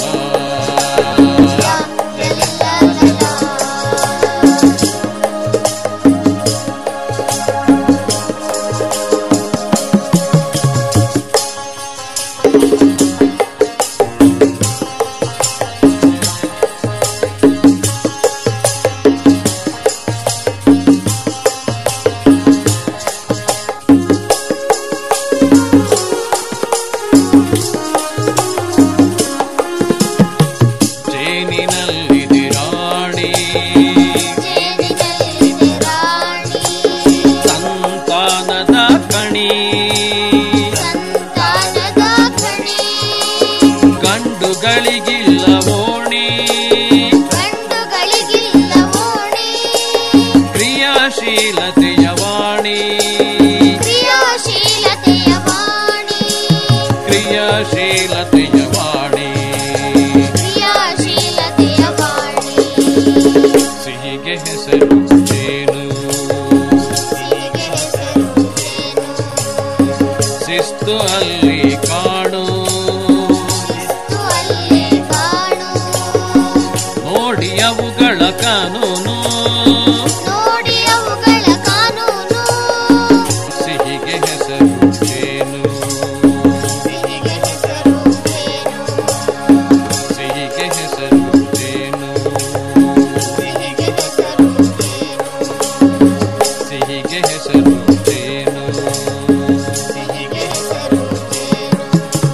ಜೇನಿನಲ್ಲಿದೆ ರಾಣಿ ಸಂತಾನದ ಕಣಿ ಗಂಡುಗಳಿಗಿಲ್ಲ ಓಣಿ ಕ್ರಿಯಾಶೀಲತೆಯ ವಾಣಿ ಕ್ರಿಯಾಶೀಲತೆಯ ವಾಣಿ ಸಿಹಿಗೆ ಹೆಸರು ಜೇನು ಶಿಸ್ತು ಅಲ್ಲಿ ಕಾಣು ನೋಡಿ ಅವುಗಳ ಕಾನೂನು ನೋಡಿ ಅವುಗಳ ಕಾನೂನು ಸಿಹಿಗೆ ಹೆಸರು ಜೇನು ಸಿಹಿಗೆ ಹೆಸರು ಜೇನು ಸಿಹಿಗೆ ಹೆಸರು ಜೇನು ಸಿಹಿಗೆ ಹೆಸರು ಜೇನು ಸಿಹಿಗೆ ಹೆಸರು ಜೇನು ಸಿಹಿಗೆ ಹೆಸರು ಜೇನು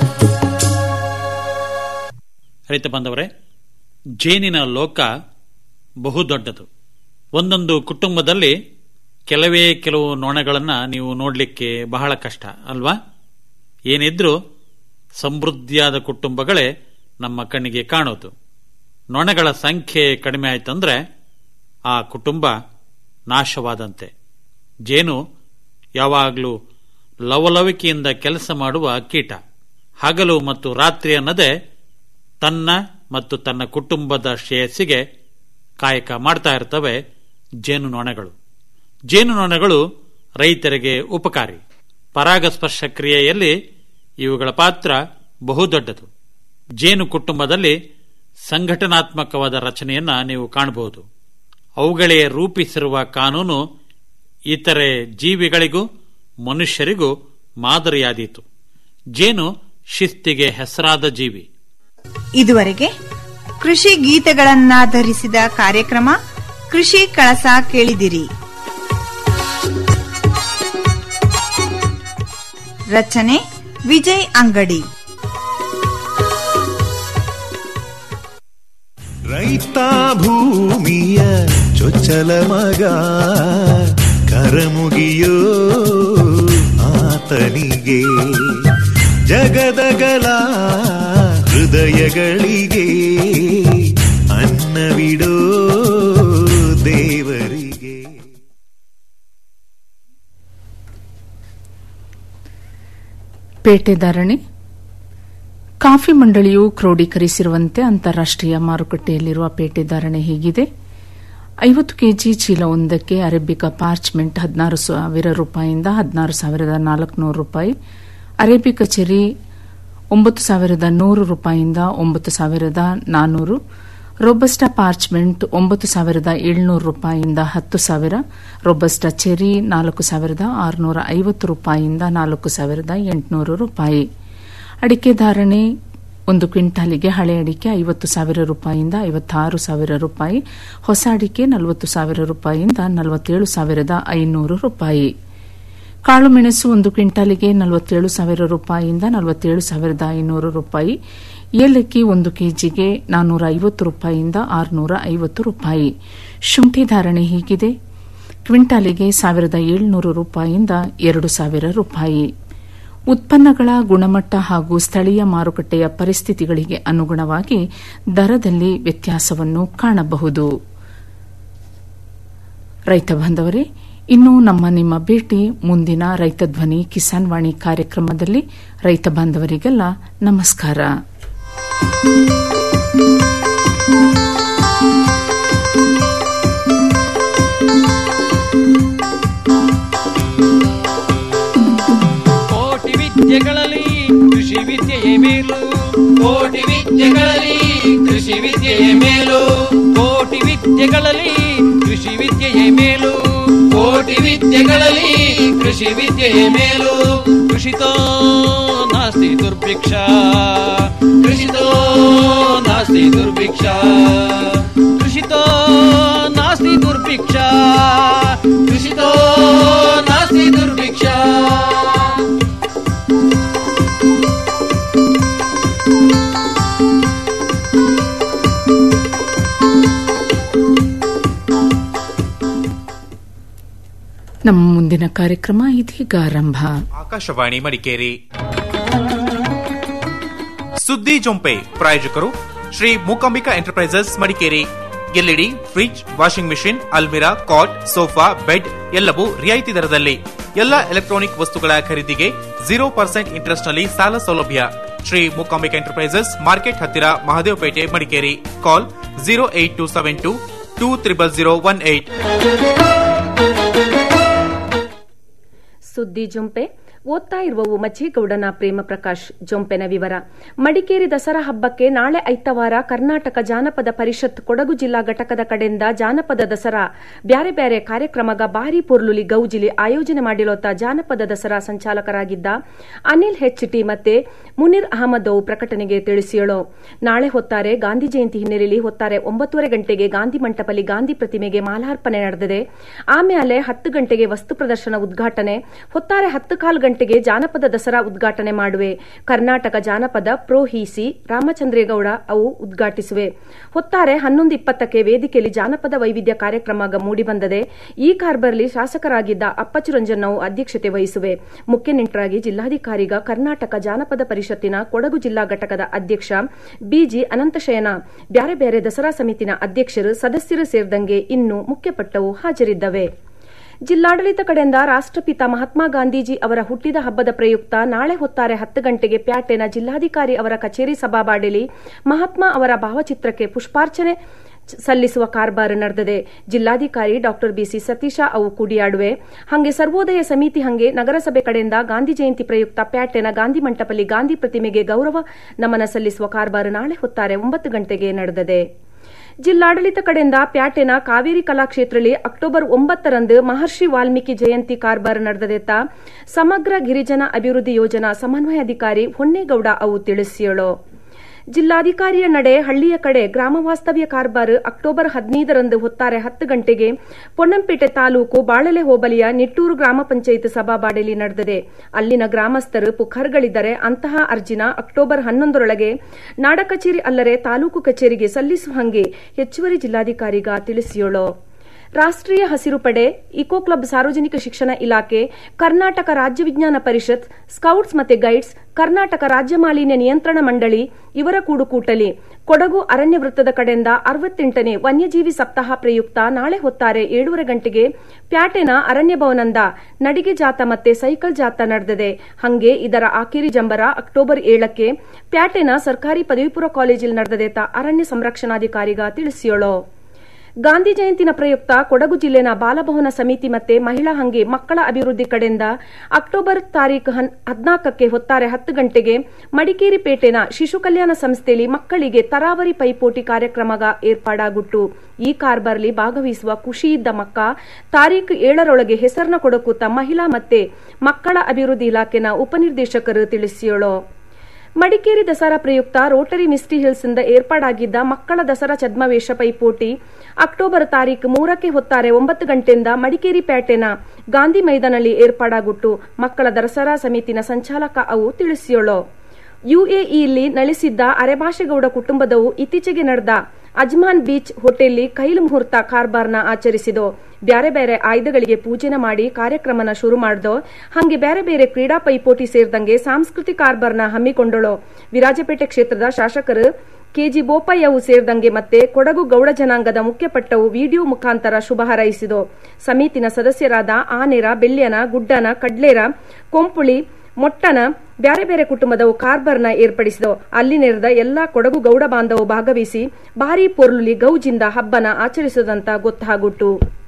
ರೈತ ಬಾಂಧವರೇ ಜೇನಿನ ಲೋಕ ಬಹುದೊಡ್ಡದು ಒಂದೊಂದು ಕುಟುಂಬದಲ್ಲಿ ಕೆಲವೇ ಕೆಲವು ನೊಣಗಳನ್ನು ನೀವು ನೋಡಲಿಕ್ಕೆ ಬಹಳ ಕಷ್ಟ ಅಲ್ವಾ ಏನಿದ್ರೂ ಸಮೃದ್ಧಿಯಾದ ಕುಟುಂಬಗಳೇ ನಮ್ಮ ಕಣ್ಣಿಗೆ ಕಾಣೋದು ನೊಣಗಳ ಸಂಖ್ಯೆ ಕಡಿಮೆ ಆಯ್ತಂದ್ರೆ ಆ ಕುಟುಂಬ ನಾಶವಾದಂತೆ ಜೇನು ಯಾವಾಗಲೂ ಲವಲವಿಕೆಯಿಂದ ಕೆಲಸ ಮಾಡುವ ಕೀಟ ಹಗಲು ಮತ್ತು ರಾತ್ರಿ ಅನ್ನದೇ ತನ್ನ ಮತ್ತು ತನ್ನ ಕುಟುಂಬದ ಶ್ರೇಯಸ್ಸಿಗೆ ಕಾಯಕ ಮಾಡ್ತಾ ಇರ್ತವೆ ಜೇನು ನೊಣಗಳು ಜೇನು ನೊಣಗಳು ರೈತರಿಗೆ ಉಪಕಾರಿ ಪರಾಗಸ್ಪರ್ಶ ಕ್ರಿಯೆಯಲ್ಲಿ ಇವುಗಳ ಪಾತ್ರ ಬಹುದೊಡ್ಡದು ಜೇನು ಕುಟುಂಬದಲ್ಲಿ ಸಂಘಟನಾತ್ಮಕವಾದ ರಚನೆಯನ್ನ ನೀವು ಕಾಣಬಹುದು ಅವುಗಳೇ ರೂಪಿಸಿರುವ ಕಾನೂನು ಇತರೆ ಜೀವಿಗಳಿಗೂ ಮನುಷ್ಯರಿಗೂ ಮಾದರಿಯಾದೀತು ಜೇನು ಶಿಸ್ತಿಗೆ ಹೆಸರಾದ ಜೀವಿ ಇದುವರೆಗೆ ಕೃಷಿ ಗೀತೆಗಳನ್ನಾಧರಿಸಿದ ಕಾರ್ಯಕ್ರಮ ಕೃಷಿ ಕಳಸ ಕೇಳಿದಿರಿ ರಚನೆ ವಿಜಯ್ ಅಂಗಡಿ ರೈತ ಭೂಮಿಯ ಚೊಚ್ಚಲ ಮಗ ಕರಮುಗಿಯೋ ಆತನಿಗೆ ಜಗದಗಲ ಹೃದಯಗಳಿಗೆ ಅನ್ನವಿಡೋ ದೇವರಿಗೆ ಪೇಟೆ ಧಾರಣೆ ಕಾಫಿ ಮಂಡಳಿಯು ಕ್ರೋಢೀಕರಿಸಿರುವಂತೆ ಅಂತಾರಾಷ್ಟೀಯ ಮಾರುಕಟ್ಟೆಯಲ್ಲಿರುವ ಪೇಟೆ ಧಾರಣೆ ಹೀಗಿದೆ ಐವತ್ತು ಕೆಜಿ ಚೀಲವೊಂದಕ್ಕೆ ಅರೇಬಿಕಾ ಪಾರ್ಚ್ಮೆಂಟ್ ಹದಿನಾರು ಸಾವಿರ ರೂಪಾಯಿಯಿಂದ ಹದಿನಾರು ಸಾವಿರದ ನಾಲ್ಕುನೂರು ರೂಪಾಯಿ ಅರೇಬಿಕಾ ಚೆರಿ ಒಂಬತ್ತು ಸಾವಿರದ ನೂರು ರೂಪಾಯಿಯಿಂದ ಒಂಬತ್ತು ಸಾವಿರದ ನಾನ್ನೂರು ರೊಬಸ್ಟಾ ಪಾರ್ಚ್ಮೆಂಟ್ ಒಂಬತ್ತು ಸಾವಿರದ ಏಳ್ನೂರು ರೂಪಾಯಿಯಿಂದ ಹತ್ತು ಸಾವಿರ ರೊಬಸ್ಟಾ ಚೆರಿ ನಾಲ್ಕು ಸಾವಿರದ ಆರುನೂರ ಐವತ್ತು ರೂಪಾಯಿಯಿಂದ ನಾಲ್ಕು ಸಾವಿರದ ಎಂಟುನೂರು ರೂಪಾಯಿ ಅಡಿಕೆ ಧಾರಣೆ ಒಂದು ಕ್ವಿಂಟಾಲಿಗೆ ಹಳೆ ಅಡಿಕೆ ಐವತ್ತು ಸಾವಿರ ರೂಪಾಯಿಯಿಂದ ಐವತ್ತಾರು ಸಾವಿರ ರೂಪಾಯಿ ಹೊಸ ಅಡಿಕೆ ನಲವತ್ತು ಸಾವಿರ ರೂಪಾಯಿಯಿಂದ ನಲವತ್ತೇಳು ಸಾವಿರದ ಐನೂರು ರೂಪಾಯಿ ಕಾಳುಮೆಣಸು ಒಂದು ಕ್ವಿಂಟಾಲಿಗೆ ನಲವತ್ತೇಳು ಸಾವಿರ ರೂಪಾಯಿಯಿಂದ ನಲವತ್ತೇಳು ಸಾವಿರದ ಐನೂರು ರೂಪಾಯಿ ಏಲಕ್ಕಿ ಒಂದು ಕೆಜಿಗೆ ನಾನ್ನೂರ ಐವತ್ತು ರೂಪಾಯಿಯಿಂದ ಆರುನೂರ ಐವತ್ತು ರೂಪಾಯಿ ಶುಂಠಿ ಧಾರಣೆ ಹೀಗಿದೆ ಕ್ವಿಂಟಾಲಿಗೆ ಸಾವಿರದ ಏಳ್ನೂರು ರೂಪಾಯಿಯಿಂದ ಎರಡು ಸಾವಿರ ರೂಪಾಯಿ ಉತ್ಪನ್ನಗಳ ಗುಣಮಟ್ಟ ಹಾಗೂ ಸ್ಥಳೀಯ ಮಾರುಕಟ್ಟೆಯ ಪರಿಸ್ಥಿತಿಗಳಿಗೆ ಅನುಗುಣವಾಗಿ ದರದಲ್ಲಿ ವ್ಯತ್ಯಾಸವನ್ನು ಕಾಣಬಹುದು ರೈತ ಬಾಂಧವರೇ ಇನ್ನು ನಮ್ಮ ನಿಮ್ಮ ಭೇಟಿ ಮುಂದಿನ ರೈತ ಧ್ವನಿ ಕಿಸಾನ್ ವಾಣಿ ಕಾರ್ಯಕ್ರಮದಲ್ಲಿ ರೈತ ಬಾಂಧವರಿಗೆಲ್ಲ ನಮಸ್ಕಾರ ಕೋಟಿ ವಿದ್ಯೆಗಳಲ್ಲಿ ಕೃಷಿ ವಿದ್ಯೆಯೇ ಮೇಲು ಕೋಟಿ ವಿದ್ಯೆಗಳಲ್ಲಿ ಕೃಷಿ ವಿದ್ಯೆಯೇ ಮೇಲು ಕೋಟಿ ವಿದ್ಯೆಗಳಲ್ಲಿ ಕೃಷಿ ವಿದ್ಯೆಯೇ ಮೇಲು ಕೋಟಿ ವಿದ್ಯೆಗಳಲ್ಲಿ ಕೃಷಿ ವಿದ್ಯೆಯೇ ಮೇಲು ಕೃಷಿತೋ ನಾಸ್ತಿ ದುರ್ಭಿಕ್ಷ ಕೃಷಿತೋ ನಾಸ್ತಿ ದುರ್ಭಿಕ್ಷ ಕೃಷಿತೋ ನಾಸ್ತಿ ದುರ್ಭಿಕ್ಷ ಕೃಷಿತೋ ನಾಸ್ತಿ ದುರ್ಭಿಕ್ಷ ನಮ್ಮ ಮುಂದಿನ ಕಾರ್ಯಕ್ರಮ ಇದೀಗ ಆರಂಭ ಆಕಾಶವಾಣಿ ಮಡಿಕೇರಿ ಸುದ್ದಿ ಜೊಂಪೆ ಪ್ರಾಯೋಜಕರು Shri Mookambika enterprises Madikeri LED fridge washing machine ಅಲ್ಮಿರಾ ಕಾಟ್ ಸೋಫಾ ಬೆಡ್ ಎಲ್ಲವೂ ರಿಯಾಯಿತಿ ದರದಲ್ಲಿ ಎಲ್ಲ ಎಲೆಕ್ಟ್ರಾನಿಕ್ ವಸ್ತುಗಳ ಖರೀದಿಗೆ ಜೀರೋ ಪರ್ಸೆಂಟ್ ಇಂಟ್ರೆಸ್ಟ್ ನಲ್ಲಿ ಸಾಲ ಸೌಲಭ್ಯ ಶ್ರೀ ಮೂಕಾಂಬಿಕಾ ಎಂಟರ್ಪ್ರೈಸಸ್ ಮಾರ್ಕೆಟ್ ಹತ್ತಿರ Mahadevapete Madikeri call zero eight two seven two two triple zero one eight ಸುದ್ದಿ ಜೊಂಪೆ ಓದ್ತಾ ಇರುವವು ಮಜ್ಜೇಗೌಡನ ಪ್ರೇಮ ಪ್ರಕಾಶ್ ಜೊಂಪೆನ ವಿವರ ಮಡಿಕೇರಿ ದಸರಾ ಹಬ್ಬಕ್ಕೆ ನಾಳೆ ಐತವಾರ ಕರ್ನಾಟಕ ಜಾನಪದ ಪರಿಷತ್ ಕೊಡಗು ಜಿಲ್ಲಾ ಘಟಕದ ಕಡೆಯಿಂದ ಜಾನಪದ ದಸರಾ ಬ್ಯಾರೆ ಬ್ಯಾರೆ ಕಾರ್ಯಕ್ರಮಗ ಬಾರಿ ಪೊರ್ಲುಲಿ ಗೌಜಿಲಿ ಆಯೋಜನೆ ಮಾಡಿಲೋತ ಜಾನಪದ ದಸರಾ ಸಂಚಾಲಕರಾಗಿದ್ದ ಅನಿಲ್ ಹೆಚ್ಟಿ ಮತ್ತೆ ಮುನೀರ್ ಅಹಮದ್ ಅವು ಪ್ರಕಟಣೆಗೆ ತಿಳಿಸಿಯಳು ನಾಳೆ ಹೊತ್ತಾರೆ ಗಾಂಧಿ ಜಯಂತಿ ಹಿನ್ನೆಲೆಯಲ್ಲಿ ಹೊತ್ತಾರೆ ಒಂಬತ್ತುವರೆ ಗಂಟೆಗೆ ಗಾಂಧಿ ಮಂಟಪಲ್ಲಿ ಗಾಂಧಿ ಪ್ರತಿಮೆಗೆ ಮಾಲಾರ್ಪಣೆ ನಡೆದಿದೆ ಆಮೇಲೆ ಹತ್ತು ಗಂಟೆಗೆ ವಸ್ತು ಪ್ರದರ್ಶನ ಉದ್ಘಾಟನೆ ಹೊತ್ತಾರೆ ಹತ್ತು ಕಾಲು ಗಂಟೆಗೆ ಜಾನಪದ ದಸರಾ ಉದ್ಘಾಟನೆ ಮಾಡುವೆ ಕರ್ನಾಟಕ ಜಾನಪದ ಪ್ರೋ ಹಿಸಿ ರಾಮಚಂದ್ರೇಗೌಡ ಅವು ಉದ್ಘಾಟಿಸುವೆ ಹೊತ್ತಾರೆ ಹನ್ನೊಂದು ಇಪ್ಪತ್ತಕ್ಕೆ ವೇದಿಕೆಯಲ್ಲಿ ಜಾನಪದ ವೈವಿಧ್ಯ ಕಾರ್ಯಕ್ರಮ ಮೂಡಿಬಂದದೆ ಈ ಕಾರ್ಬರ್ಲಿ ಶಾಸಕರಾಗಿದ್ದ ಅಪ್ಪಚ್ಚು ರಂಜನ್ನವು ಅಧ್ಯಕ್ಷತೆ ವಹಿಸುವೆ ಮುಖ್ಯ ನೆಂಟರಾಗಿ ಜಿಲ್ಲಾಧಿಕಾರಿಗ ಕರ್ನಾಟಕ ಜಾನಪದ ಪರಿಷತ್ತಿನ ಕೊಡಗು ಜಿಲ್ಲಾ ಘಟಕದ ಅಧ್ಯಕ್ಷ ಬಿಜಿ ಅನಂತಶಯನ ಬ್ಯಾರೆ ಬ್ಯಾರೆ ದಸರಾ ಸಮಿತಿನ ಅಧ್ಯಕ್ಷರು ಸದಸ್ಯರು ಸೇರಿದಂಗೆ ಇನ್ನು ಮುಖ್ಯಪಟ್ಟವು ಹಾಜರಿದ್ದವೆ ಜಿಲ್ಲಾಡಳಿತ ಕಡೆಯಿಂದ ರಾಷ್ಟ್ರಪಿತ ಮಹಾತ್ಮ ಗಾಂಧೀಜಿ ಅವರ ಹುಟ್ಟಿದ ಹಬ್ಬದ ಪ್ರಯುಕ್ತ ನಾಳೆ ಹೊತ್ತಾರೆ ಹತ್ತು ಗಂಟೆಗೆ ಪ್ಯಾಟೆನ ಜಿಲ್ಲಾಧಿಕಾರಿ ಅವರ ಕಚೇರಿ ಸಭಾಬಾಡಿಲಿ ಮಹಾತ್ಮ ಅವರ ಭಾವಚಿತ್ರಕ್ಕೆ ಪುಷ್ಪಾರ್ಚನೆ ಸಲ್ಲಿಸುವ ಕಾರ್ಬಾರ್ ನಡೆದಿದೆ ಜಿಲ್ಲಾಧಿಕಾರಿ ಡಾಕ್ಟರ್ ಬಿಸಿ ಸತೀಶ ಅವು ಕುಡಿಯಾಡುವೆ ಹಂಗೆ ಸರ್ವೋದಯ ಸಮಿತಿ ಹಂಗೆ ನಗರಸಭೆ ಕಡೆಯಿಂದ ಗಾಂಧಿ ಜಯಂತಿ ಪ್ರಯುಕ್ತ ಪ್ಯಾಟೆನ ಗಾಂಧಿ ಮಂಟಪಲ್ಲಿ ಗಾಂಧಿ ಪ್ರತಿಮೆಗೆ ಗೌರವ ನಮನ ಸಲ್ಲಿಸುವ ಕಾರ್ಬಾರ್ ನಾಳೆ ಹೊತ್ತಾರೆ ಒಂಬತ್ತು ಗಂಟೆಗೆ ನಡೆದಿದೆ ಜಿಲ್ಲಾಡಳಿತ ಕಡೆಯಿಂದ ಪ್ಯಾಟೆನ ಕಾವೇರಿ ಕಲಾಕ್ಷೇತ್ರದಲ್ಲಿ ಅಕ್ಟೋಬರ್ ಒಂಬತ್ತರಂದು ಮಹರ್ಷಿ ವಾಲ್ಮೀಕಿ ಜಯಂತಿ ಕಾರ್ಬಾರ್ ನಡೆದದೆತ್ತ ಸಮಗ್ರ ಗಿರಿಜನ ಅಭಿವೃದ್ಧಿ ಯೋಜನಾ ಸಮನ್ವಯಾಧಿಕಾರಿ ಹೊನ್ನೇಗೌಡ ಅವು ತಿಳಿಸಿಯಳು ಜಿಲ್ಲಾಧಿಕಾರಿಯ ನಡೆ ಹಳ್ಳಿಯ ಕಡೆ ಗ್ರಾಮ ವಾಸ್ತವ್ಯ ಕಾರ್ಬಾರ್ ಅಕ್ಟೋಬರ್ ಹದಿನೈದರಂದು ಹೊತ್ತಾರೆ ಹತ್ತು ಗಂಟೆಗೆ ಪೊನ್ನಂಪೇಟೆ ತಾಲೂಕು ಬಾಳಲೆ ಹೋಬಳಿಯ ನಿಟ್ಟೂರು ಗ್ರಾಮ ಪಂಚಾಯತ್ ಸಭಾಬಾಡಲಿ ನಡೆದಿದೆ ಅಲ್ಲಿನ ಗ್ರಾಮಸ್ಥರು ಪುಖರ್ಗಳಿದ್ದರೆ ಅಂತಹ ಅರ್ಜಿನ ಅಕ್ಟೋಬರ್ ಹನ್ನೊಂದರೊಳಗೆ ನಾಡ ಕಚೇರಿ ಅಲ್ಲದೆ ತಾಲೂಕು ಕಚೇರಿಗೆ ಸಲ್ಲಿಸುವ ಹಂಗೆ ಹೆಚ್ಚುವರಿ ಜಿಲ್ಲಾಧಿಕಾರಿಗ ತಿಳಿಸಿಯೋಳು ರಾಷ್ಟ್ರೀಯ ಹಸಿರು ಪಡೆ ಇಕೋ ಕ್ಲಬ್ ಸಾರ್ವಜನಿಕ ಶಿಕ್ಷಣ ಇಲಾಖೆ ಕರ್ನಾಟಕ ರಾಜ್ಯ ವಿಜ್ಞಾನ ಪರಿಷತ್ ಸ್ಕೌಟ್ಸ್ ಮತ್ತು ಗೈಡ್ಸ್ ಕರ್ನಾಟಕ ರಾಜ್ಯ ಮಾಲಿನ್ಯ ನಿಯಂತ್ರಣ ಮಂಡಳಿ ಇವರ ಕೂಡುಕೂಟಲಿ ಕೊಡಗು ಅರಣ್ಯ ವೃತ್ತದ ಕಡೆಯಿಂದ ಅರವತ್ತೆಂಟನೇ ವನ್ಯಜೀವಿ ಸಪ್ತಾಹ ಪ್ರಯುಕ್ತ ನಾಳೆ ಹೊತ್ತಾರೆ ಏಳೂವರೆ ಗಂಟೆಗೆ ಪ್ಯಾಟೆನ ಅರಣ್ಯ ಭವನದ ನಡಿಗೆ ಜಾತ ಮತ್ತೆ ಸೈಕಲ್ ಜಾತ ನಡೆದಿದೆ ಹಂಗೆ ಇದರ ಆಕೇರಿ ಜಂಬರ ಅಕ್ಟೋಬರ್ ಏಳಕ್ಕೆ ಪ್ಯಾಟೆನ ಸರ್ಕಾರಿ ಪದವಿಪೂರ್ವ ಕಾಲೇಜಿൽ ನಡೆದದೇತ ಅರಣ್ಯ ಸಂರಕ್ಷಣಾಧಿಕಾರಿಗ ತಿಳಿಸಿಯೋಳು ಗಾಂಧಿ ಜಯಂತಿನ ಪ್ರಯುಕ್ತ ಕೊಡಗು ಜಿಲ್ಲೆನ ಬಾಲಭವನ ಸಮಿತಿ ಮತ್ತೆ ಮಹಿಳಾ ಹಂಗೆ ಮಕ್ಕಳ ಅಭಿವೃದ್ಧಿ ಕಡೆಯಿಂದ ಅಕ್ಟೋಬರ್ ತಾರೀಕು ಹದಿನಾಲ್ಕಕ್ಕೆ ಹೊತ್ತಾರೆ ಹತ್ತು ಗಂಟೆಗೆ ಮಡಿಕೇರಿ ಪೇಟೆನ ಶಿಶು ಕಲ್ಯಾಣ ಸಂಸ್ಥೆಯಲ್ಲಿ ಮಕ್ಕಳಿಗೆ ತರಾವರಿ ಪೈಪೋಟಿ ಕಾರ್ಯಕ್ರಮಗ ಏರ್ಪಾಡಾಗುಟ್ಟು ಈ ಕಾರ್ಬಾರ್ಲಿ ಭಾಗವಹಿಸುವ ಖುಷಿಯಿದ್ದ ಮಕ್ಕ ತಾರೀಖು ಏಳರೊಳಗೆ ಹೆಸರನ್ನ ಕೊಡಕೂತ ಮಹಿಳಾ ಮತ್ತೆ ಮಕ್ಕಳ ಅಭಿವೃದ್ಧಿ ಇಲಾಖೆನ ಉಪನಿರ್ದೇಶಕರು ತಿಳಿಸಿಯೋಳು ಮಡಿಕೇರಿ ದಸರಾ ಪ್ರಯುಕ್ತ ರೋಟರಿ ಮಿಸ್ಟಿ ಹಿಲ್ಸ್ ಇಂದ ಏರ್ಪಾಡಾಗಿದ್ದ ಮಕ್ಕಳ ದಸರಾ ಛದ್ಮವೇಷ ಪೈಪೋಟಿ ಅಕ್ಟೋಬರ್ ತಾರೀಕು ಮೂರಕ್ಕೆ ಹೊತ್ತಾರೆ ಒಂಬತ್ತು ಗಂಟೆಯಿಂದ ಮಡಿಕೇರಿ ಪೇಟೆನ ಗಾಂಧಿ ಮೈದಾನಲ್ಲಿ ಏರ್ಪಾಡಾಗುಟ್ಟು ಮಕ್ಕಳ ದಸರಾ ಸಮಿತಿನ ಸಂಚಾಲಕ ಅವು ತಿಳಿಸಿಯೋಳು ಯುಎಇಯಲ್ಲಿ ನಳಿಸಿದ್ದ ಅರೆಭಾಷೆಗೌಡ ಕುಟುಂಬದವು ಇತ್ತೀಚೆಗೆ ನಡೆದ ಅಜ್ಮಾನ್ ಬೀಚ್ ಹೋಟೆಲ್ ಕೈಲು ಮುಹೂರ್ತ ಕಾರ್ಬಾರ್ನ ಆಚರಿಸಿದೋ ಬ್ಯಾರೆ ಬೇರೆ ಆಯುಧಗಳಿಗೆ ಪೂಜೆನ ಮಾಡಿ ಕಾರ್ಯಕ್ರಮನ ಶುರು ಮಾಡ್ದೋ ಹಂಗೆ ಬೇರೆ ಬೇರೆ ಕ್ರೀಡಾ ಪೈಪೋಟಿ ಸೇರಿದಂಗೆ ಸಾಂಸ್ಕೃತಿಕ ಕಾರ್ಬಾರ್ನ ಹಮ್ಮಿಕೊಂಡಳು ವಿರಾಜಪೇಟೆ ಕ್ಷೇತ್ರದ ಶಾಸಕರು ಕೆಜಿ ಬೋಪಯ್ಯವು ಸೇರಿದಂಗೆ ಮತ್ತೆ ಕೊಡಗು ಗೌಡ ಜನಾಂಗದ ಮುಖ್ಯಪಟ್ಟವು ವಿಡಿಯೋ ಮುಖಾಂತರ ಶುಭ ಹಾರೈಸಿದೋ ಸಮಿತಿನ ಸದಸ್ಯರಾದ ಆನೆರ ಬೆಲ್ಯನ ಗುಡ್ಡನ ಕಡ್ಲೇರ ಕೊಂಪುಳಿ ಮೊಟ್ಟನ ಬ್ಯಾರೆ ಬೇರೆ ಕುಟುಂಬದವು ಕಾರ್ಬರ್ನ ಏರ್ಪಡಿಸಿದೋ ಅಲ್ಲಿ ನೆರೆದ ಎಲ್ಲಾ ಕೊಡಗು ಗೌಡ ಬಾಂಧವು ಭಾಗವಹಿಸಿ ಭಾರೀ ಪೊರ್ಲುಲಿ ಗೌಜಿಂದ ಹಬ್ಬನ ಆಚರಿಸದಂತ ಗೊತ್ತಾಗುಟ್ಟು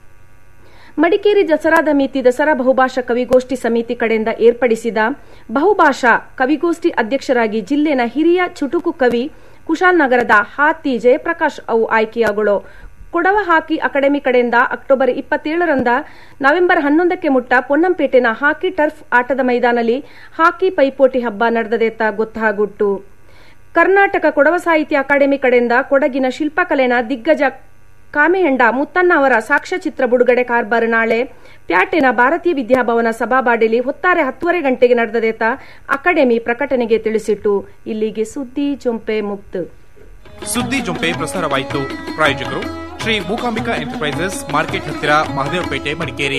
ಮಡಿಕೇರಿ ದಸರಾದ ಮಿತಿ ದಸರಾ ಬಹುಭಾಷಾ ಕವಿಗೋಷ್ಠಿ ಸಮಿತಿ ಕಡೆಯಿಂದ ಏರ್ಪಡಿಸಿದ ಬಹುಭಾಷಾ ಕವಿಗೋಷ್ಠಿ ಅಧ್ಯಕ್ಷರಾಗಿ ಜಿಲ್ಲೆನ ಹಿರಿಯ ಚುಟುಕು ಕವಿ ಕುಶಾಲ್ನಗರದ ಹಾತಿ ಜಯಪ್ರಕಾಶ್ ಅವು ಆಯ್ಕೆಯಾಗಳು ಕೊಡವ ಹಾಕಿ ಅಕಾಡೆಮಿ ಕಡೆಯಿಂದ ಅಕ್ಟೋಬರ್ ಇಪ್ಪತ್ತೇಳರಿಂದ ನವೆಂಬರ್ ಹನ್ನೊಂದಕ್ಕೆ ಮುಟ್ಟ ಪೊನ್ನಂಪೇಟೆನ ಹಾಕಿ ಟರ್ಫ್ ಆಟದ ಮೈದಾನಲ್ಲಿ ಹಾಕಿ ಪೈಪೋಟಿ ಹಬ್ಬ ನಡೆದದೆತ್ತ ಗೊತ್ತಾಗುಟ್ಟು ಕರ್ನಾಟಕ ಕೊಡವ ಸಾಹಿತ್ಯ ಅಕಾಡೆಮಿ ಕಡೆಯಿಂದ ಕೊಡಗಿನ ಶಿಲ್ಪಕಲೆನ ದಿಗ್ಗಜ ಕಾಮೆಯಂಡ ಮುತ್ತಣ್ಣ ಅವರ ಸಾಕ್ಷ್ಯಚಿತ್ರ ಬಿಡುಗಡೆ ಕಾರ್ಬಾರ್ ನಾಳೆ ಪ್ಯಾಟೆನ ಭಾರತೀಯ ವಿದ್ಯಾಭವನ ಸಭಾಬಾಡಿಲಿ ಹೊತ್ತಾರೆ ಹತ್ತುವರೆ ಗಂಟೆಗೆ ನಡೆದದೆತ ಅಕಾಡೆಮಿ ಪ್ರಕಟಣೆಗೆ ತಿಳಿಸಿಟ್ಟು ಇಲ್ಲಿಗೆ ಸುದ್ದಿ ಜೊಂಪೆ ಮುಕ್ತು ಸುದ್ದಿ ಜೊಂಪೆ ಪ್ರಸಾರವಾಯಿತು ಪ್ರಾಯೋಜಕರು ಶ್ರೀ ಮೂಕಾಂಬಿಕಾ ಎಂಟರ್ಪ್ರೈಸಸ್ ಮಾರ್ಕೆಟ್ ಹತ್ತಿರ ಮಹದೇವಪೇಟೆ ಮಡಿಕೇರಿ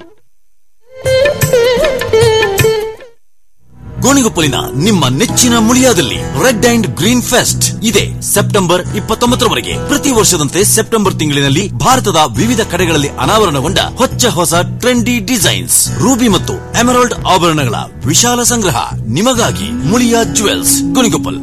ಗೋಣಿಗೊಪ್ಪಲಿನ ನಿಮ್ಮ ನೆಚ್ಚಿನ ಮುಳಿಯಾದಲ್ಲಿ ರೆಡ್ ಅಂಡ್ ಗ್ರೀನ್ ಫೆಸ್ಟ್ ಇದೆ ಸೆಪ್ಟೆಂಬರ್ ಇಪ್ಪತ್ತೊಂಬತ್ತರವರೆಗೆ ಪ್ರತಿ ವರ್ಷದಂತೆ ಸೆಪ್ಟೆಂಬರ್ ತಿಂಗಳಿನಲ್ಲಿ ಭಾರತದ ವಿವಿಧ ಕಡೆಗಳಲ್ಲಿ ಅನಾವರಣಗೊಂಡ ಹೊಚ್ಚ ಹೊಸ ಟ್ರೆಂಡಿ ಡಿಸೈನ್ಸ್ ರೂಬಿ ಮತ್ತು ಎಮರಾಲ್ಡ್ ಆಭರಣಗಳ ವಿಶಾಲ ಸಂಗ್ರಹ ನಿಮಗಾಗಿ ಮುಳಿಯಾ ಜುವೆಲ್ಸ್ ಗೋಣಿಗೊಪ್ಪಲ್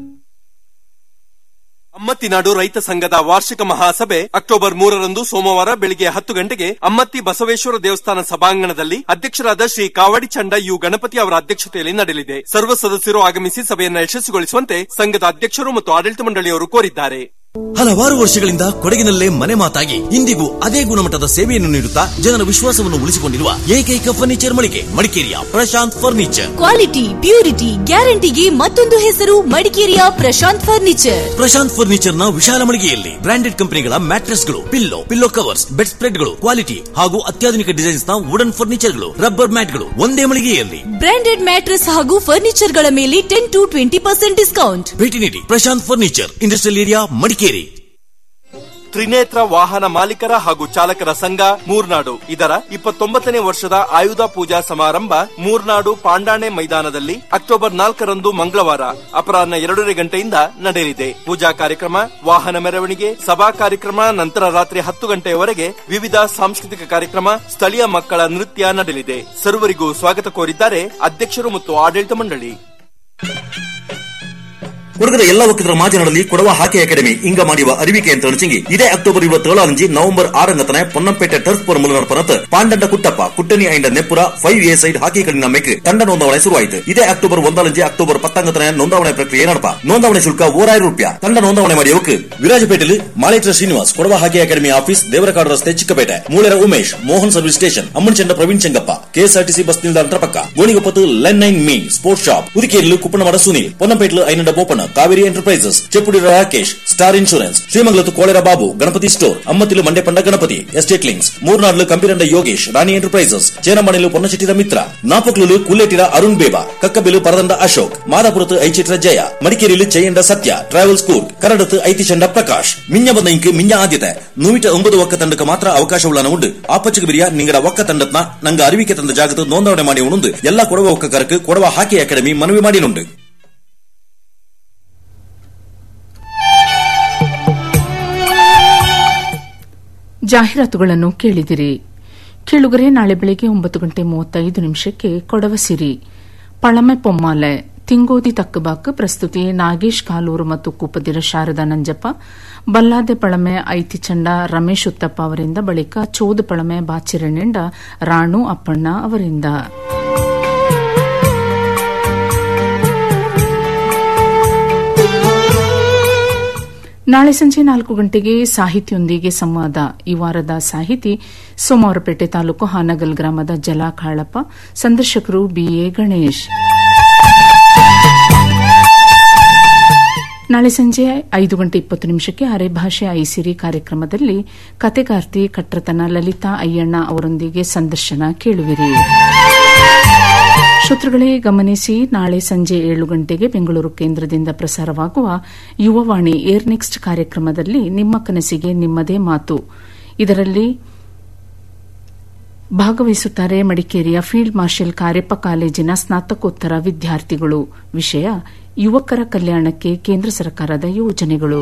ಅಮ್ಮತ್ತಿನಾಡು ರೈತ ಸಂಘದ ವಾರ್ಷಿಕ ಮಹಾಸಭೆ ಅಕ್ಟೋಬರ್ ಮೂರರಂದು ಸೋಮವಾರ ಬೆಳಿಗ್ಗೆ ಹತ್ತು ಗಂಟೆಗೆ ಅಮ್ಮತ್ತಿ ಬಸವೇಶ್ವರ ದೇವಸ್ಥಾನ ಸಭಾಂಗಣದಲ್ಲಿ ಅಧ್ಯಕ್ಷರಾದ ಶ್ರೀ ಕಾವಡಿ ಚಂಡ ಯು ಗಣಪತಿ ಅವರ ಅಧ್ಯಕ್ಷತೆಯಲ್ಲಿ ನಡೆಯಲಿದೆ ಸರ್ವ ಸದಸ್ಯರು ಆಗಮಿಸಿ ಸಭೆಯನ್ನು ಯಶಸ್ವಿಗೊಳಿಸುವಂತೆ ಸಂಘದ ಅಧ್ಯಕ್ಷರು ಮತ್ತು ಆಡಳಿತ ಮಂಡಳಿಯವರು ಕೋರಿದ್ದಾರೆ ಹಲವಾರು ವರ್ಷಗಳಿಂದ ಕೊಡಗಿನಲ್ಲೇ ಮನೆ ಮಾತಾಗಿ ಇಂದಿಗೂ ಅದೇ ಗುಣಮಟ್ಟದ ಸೇವೆಯನ್ನು ನೀಡುತ್ತಾ ಜನರ ವಿಶ್ವಾಸವನ್ನು ಉಳಿಸಿಕೊಂಡಿರುವ ಏಕೈಕ ಫರ್ನಿಚರ್ ಮಳಿಗೆ ಮಡಿಕೇರಿಯ ಪ್ರಶಾಂತ್ ಫರ್ನಿಚರ್ ಕ್ವಾಲಿಟಿ ಪ್ಯೂರಿಟಿ ಗ್ಯಾರಂಟಿಗೆ ಮತ್ತೊಂದು ಹೆಸರು ಮಡಿಕೇರಿಯ ಪ್ರಶಾಂತ್ ಫರ್ನಿಚರ್ ಪ್ರಶಾಂತ್ ಫರ್ನಿಚರ್ ನ ವಿಶಾಲ ಮಳಿಗೆಯಲ್ಲಿ ಬ್ರಾಂಡೆಡ್ ಕಂಪನಿಗಳ ಮ್ಯಾಟ್ರೆಸ್ಗಳು ಪಿಲ್ಲೋ ಪಿಲ್ಲೋ ಕವರ್ಸ್ ಬೆಡ್ ಸ್ಪ್ರೆಡ್ಗಳು ಕ್ವಾಲಿಟಿ ಹಾಗೂ ಅತ್ಯಾಧುನಿಕ ಡಿಸೈನ್ಸ್ ನ ವುಡನ್ ಫರ್ನಿಚರ್ಗಳು ರಬ್ಬರ್ ಮ್ಯಾಟ್ಗಳು ಒಂದೇ ಮಳಿಗೆಯಲ್ಲಿ ಬ್ರಾಂಡೆಡ್ ಮ್ಯಾಟ್ರೆಸ್ ಹಾಗೂ ಫರ್ನಿಚರ್ ಗಳ ಮೇಲೆ ten to twenty percent discount ಭೇಟಿ ನೀಡಿ Prashant furniture industrial area Madikeri Trinetra ವಾಹನ ಮಾಲೀಕರ ಹಾಗೂ ಚಾಲಕರ ಸಂಘ ಮೂರ್ನಾಡು ಇದರ ಇಪ್ಪತ್ತೊಂಬತ್ತನೇ ವರ್ಷದ ಆಯುಧ ಪೂಜಾ ಸಮಾರಂಭ ಮೂರ್ನಾಡು ಪಾಂಡಾಣೆ ಮೈದಾನದಲ್ಲಿ ಅಕ್ಟೋಬರ್ ನಾಲ್ಕರಂದು ಮಂಗಳವಾರ ಅಪರಾಹ್ನ ಎರಡೂವರೆ ಗಂಟೆಯಿಂದ ನಡೆಯಲಿದೆ ಪೂಜಾ ಕಾರ್ಯಕ್ರಮ ವಾಹನ ಮೆರವಣಿಗೆ ಸಭಾ ಕಾರ್ಯಕ್ರಮ ನಂತರ ರಾತ್ರಿ ಹತ್ತು ಗಂಟೆಯವರೆಗೆ ವಿವಿಧ ಸಾಂಸ್ಕೃತಿಕ ಕಾರ್ಯಕ್ರಮ ಸ್ಥಳೀಯ ಮಕ್ಕಳ ನೃತ್ಯ ನಡೆಯಲಿದೆ ಸರ್ವರಿಗೂ ಸ್ವಾಗತ ಕೋರಿದ್ದಾರೆ ಅಧ್ಯಕ್ಷರು ಮತ್ತು ಆಡಳಿತ ಮಂಡಳಿ ಕೊಡಗದ ಎಲ್ಲ ಒಕ್ಕದರ ಮಾಜನರಲ್ಲಿ ಕೊಡವ ಹಾಕಿ ಅಕಾಡೆಮಿ ಇಂಗ ಮಾಡುವ ಅರಿವಿಕೆ ಅಂತ ಅನಿಸಿಂಗಿ ಇದೇ ಅಕ್ಟೋಬರ್ ಇವತ್ತೇಳರಂಜಿ ನವೆಂಬರ್ ಆರಂಗತನೆ ಪೊನ್ನಂಪೇಟೆ ಟರ್ಫ್ ಪುರ ಮೂಲನ ಪರತ್ ಪಾಂಡಂಡ ಕುಟ್ಟಪ್ಪ ಕುಟ್ಟನಿ ಐಂಡ ನೆಪ್ಪುರ ಫೈವ್ ಎ ಸೈಡ್ ಹಾಕಿ ಕಡಿನ ಮೆಕ್ ತಂಡ ನೋಂದಾವಣೆ ಶುರುವಾಯಿತು ಇದೇ ಅಕ್ಟೋಬರ್ ಒಂದರಂಜಿ ಅಕ್ಟೋಬರ್ ಪತ್ತಂಗತನೆ ನೋಂದಾವಣೆ ಪ್ರಕ್ರಿಯೆ ನಡಪ ನೋಂದಾವಣೆ ಶುಲ್ಕ ಓರಾಯಿரம் ರೂಪಾಯಿ ತಂಡ ನೋಂದಾವಣೆ ಮಾಡಿಯವಕ್ಕೆ ವಿರಾಜಪೇಟೆಯಲ್ಲಿ ಮಾಳೇಟ್ರ Srinivas Kodava hockey academy office Devarakadu ರಸ್ತೆ ಚಿಕ್ಕಪೇಟೆ ಮೂಳೆರ ಉಮೇಶ್ ಮೋಹನ್ ಸರ್ವಿಸ್ ಸ್ಟೇಷನ್ ಅಮ್ಮನಚಂಡ ಪ್ರವೀಣ್ ಚೆಂಗಪ್ಪ ಕೆಎಸ್ಆರ್ಟಿಸಿ ಬಸ್ ನಿಲ್ದಾಣ ಪಕ್ಕ ಗೋಣಿಗೊಪ್ಪತ್ತು ಲೆನ್ ನೈನ್ ಮೀ ಸ್ಪೋರ್ಟ್ಸ್ ಶಾಪ್ ಉದಿಕೇರಿಲು ಕುಪ್ಪಣಮಡ ಸುನೀಲ್ ಪೊನ್ನಪೇಟಲು ಐನಂಡ ಬೋಪಣ್ಣ ಕಾವೇರಿ ಎಂಟರ್ಪ್ರೈಸಸ್ ಚೆಪ್ಪುಡಿ ರಾಕೇಶ್ ಸ್ಟಾರ್ ಇನ್ಶೂರೆನ್ಸ್ ಶ್ರೀಮಂಗಲತ್ತು ಕೋಳೆರ ಬಾಬು ಗಣಪತಿ ಸ್ಟೋರ್ ಅಮ್ಮತ್ತಿಲು ಮಂಡ್ಯಪಂಡ ಗಣಪತಿ ಎಸ್ಟೇಟ್ ಲಿಂಕ್ಸ್ ಮೂರ್ನಾಡ್ಲು ಕಂಪಿರಂಡ ಯೋಗೇಶ್ ರಾಣಿ ಎಂಟರ್ಪ್ರೈಸಸ್ ಚೇನಮಣಿಲು ಪೊನ್ನಶೆಟ್ಟಿರ ಮಿತ್ರ ನಾಪಕ್ಲುಲು ಕುಲ್ಲೆಟಿರ ಅರುಣ್ ಬೇಬಾ ಕಕ್ಕಬಿಲು ಪರದಂಡ ಅಶೋಕ್ ಮಾದಾಪುರത്ത് ಐಚಿಟ್ರ ಜಯ ಮಡಿಕೇರಿಯಲ್ಲಿ ಜಯಂಡ ಸತ್ಯ ಟ್ರಾವೆಲ್ ಸ್ಕೂಲ್ ಕರಡത്ത് ಐತಿಚಂಡ ಪ್ರಕಾಶ್ ಮಿಂಜ ಬಂದ ಇಂಕ್ ಮಿಂಜ ಆದ್ಯತೆ ನೂವಿಟ ಒಂಬತ್ತು ಒಕ್ಕ ತಂಡಕ್ಕೆ ಮಾತ್ರ ಅವಕಾಶವುಳ್ಳನ ಉಂಡು ಆಪಚ್ಚಕ ಬಿರಿಯ ನಿಂಗಡ ಒಕ್ಕ ತಂಡತ್ನ ನಂಗ ಅರಿವಿಕೆ ತಂದ ಜಾಗത്ത് ನೋಂದಾವಣೆ ಮಾಡಿ ಉಣುಂದು ಎಲ್ಲಾ ಕೊಡವ ಒಕ್ಕಕರಕ್ಕೆ ಕೊಡವ ಹಾಕಿ ಅಕಾಡೆಮಿ ಮನವಿ ಮಾಡಿನುಂಡು ಜಾಹೀರಾತುಗಳನ್ನು ಕೇಳಿದಿರಿ ಕೇಳುಗರೆ ನಾಳೆ ಬೆಳಗ್ಗೆ ಒಂಬತ್ತು ಗಂಟೆ ಮೂವತ್ತೈದು ನಿಮಿಷಕ್ಕೆ ಕೊಡವ ಸಿರಿ ಪಳಮೆ ಪೊಮ್ಮಾಲೆ ತಿಂಗೋದಿ ತಕ್ಕಬಾಕ್ ಪ್ರಸ್ತುತಿ ನಾಗೇಶ್ ಕಾಲೂರು ಮತ್ತು ಕೂಪದಿರ ಶಾರದಾ ನಂಜಪ್ಪ ಬಲ್ಲಾದೆ ಪಳಮೆ ಐತಿಚಂಡ ರಮೇಶ್ ಉತ್ತಪ್ಪ ಅವರಿಂದ ಬಳಿಕ ಚೋದ ಪಳಮೆ ಬಾಚಿರಣ್ಯಂಡ ರಾಣು ಅಪ್ಪಣ್ಣ ಅವರಿಂದ ನಾಳೆ ಸಂಜೆ ನಾಲ್ಕು ಗಂಟೆಗೆ ಸಾಹಿತಿಯೊಂದಿಗೆ ಸಂವಾದ ಈ ವಾರದ ಸಾಹಿತಿ ಸೋಮವಾರಪೇಟೆ ತಾಲೂಕು ಹಾನಗಲ್ ಗ್ರಾಮದ ಜಲಾ ಕಾಳಪ್ಪ ಸಂದರ್ಶಕರು ಬಿಎ ಗಣೇಶ್ ನಾಳೆ ಸಂಜೆ ಐದು ಗಂಟೆ ಇಪ್ಪತ್ತು ನಿಮಿಷಕ್ಕೆ ಅರೆ ಭಾಷೆ ಐಸಿರಿ ಕಾರ್ಯಕ್ರಮದಲ್ಲಿ ಕತೆಗಾರ್ತಿ ಕಟ್ರತನ ಲಲಿತಾ ಅಯ್ಯಣ್ಣ ಅವರೊಂದಿಗೆ ಸಂದರ್ಶನ ಕೇಳುವಿರಿ ಶ್ರೋತೃಗಳೇ ಗಮನಿಸಿ ನಾಳೆ ಸಂಜೆ ಏಳು ಗಂಟೆಗೆ ಬೆಂಗಳೂರು ಕೇಂದ್ರದಿಂದ ಪ್ರಸಾರವಾಗುವ ಯುವವಾಣಿ ಏರ್ ನೆಕ್ಸ್ಟ್ ಕಾರ್ಯಕ್ರಮದಲ್ಲಿ ನಿಮ್ಮ ಕನಸಿಗೆ ನಿಮ್ಮದೇ ಮಾತು ಇದರಲ್ಲಿ ಭಾಗವಹಿಸುತ್ತಾರೆ ಮಡಿಕೇರಿಯ ಫೀಲ್ಡ್ ಮಾರ್ಷಲ್ ಕಾರ್ಯಪ್ಪ ಕಾಲೇಜಿನ ಸ್ನಾತಕೋತ್ತರ ವಿದ್ಯಾರ್ಥಿಗಳು ವಿಷಯ ಯುವಕರ ಕಲ್ಯಾಣಕ್ಕೆ ಕೇಂದ್ರ ಸರ್ಕಾರದ ಯೋಜನೆಗಳು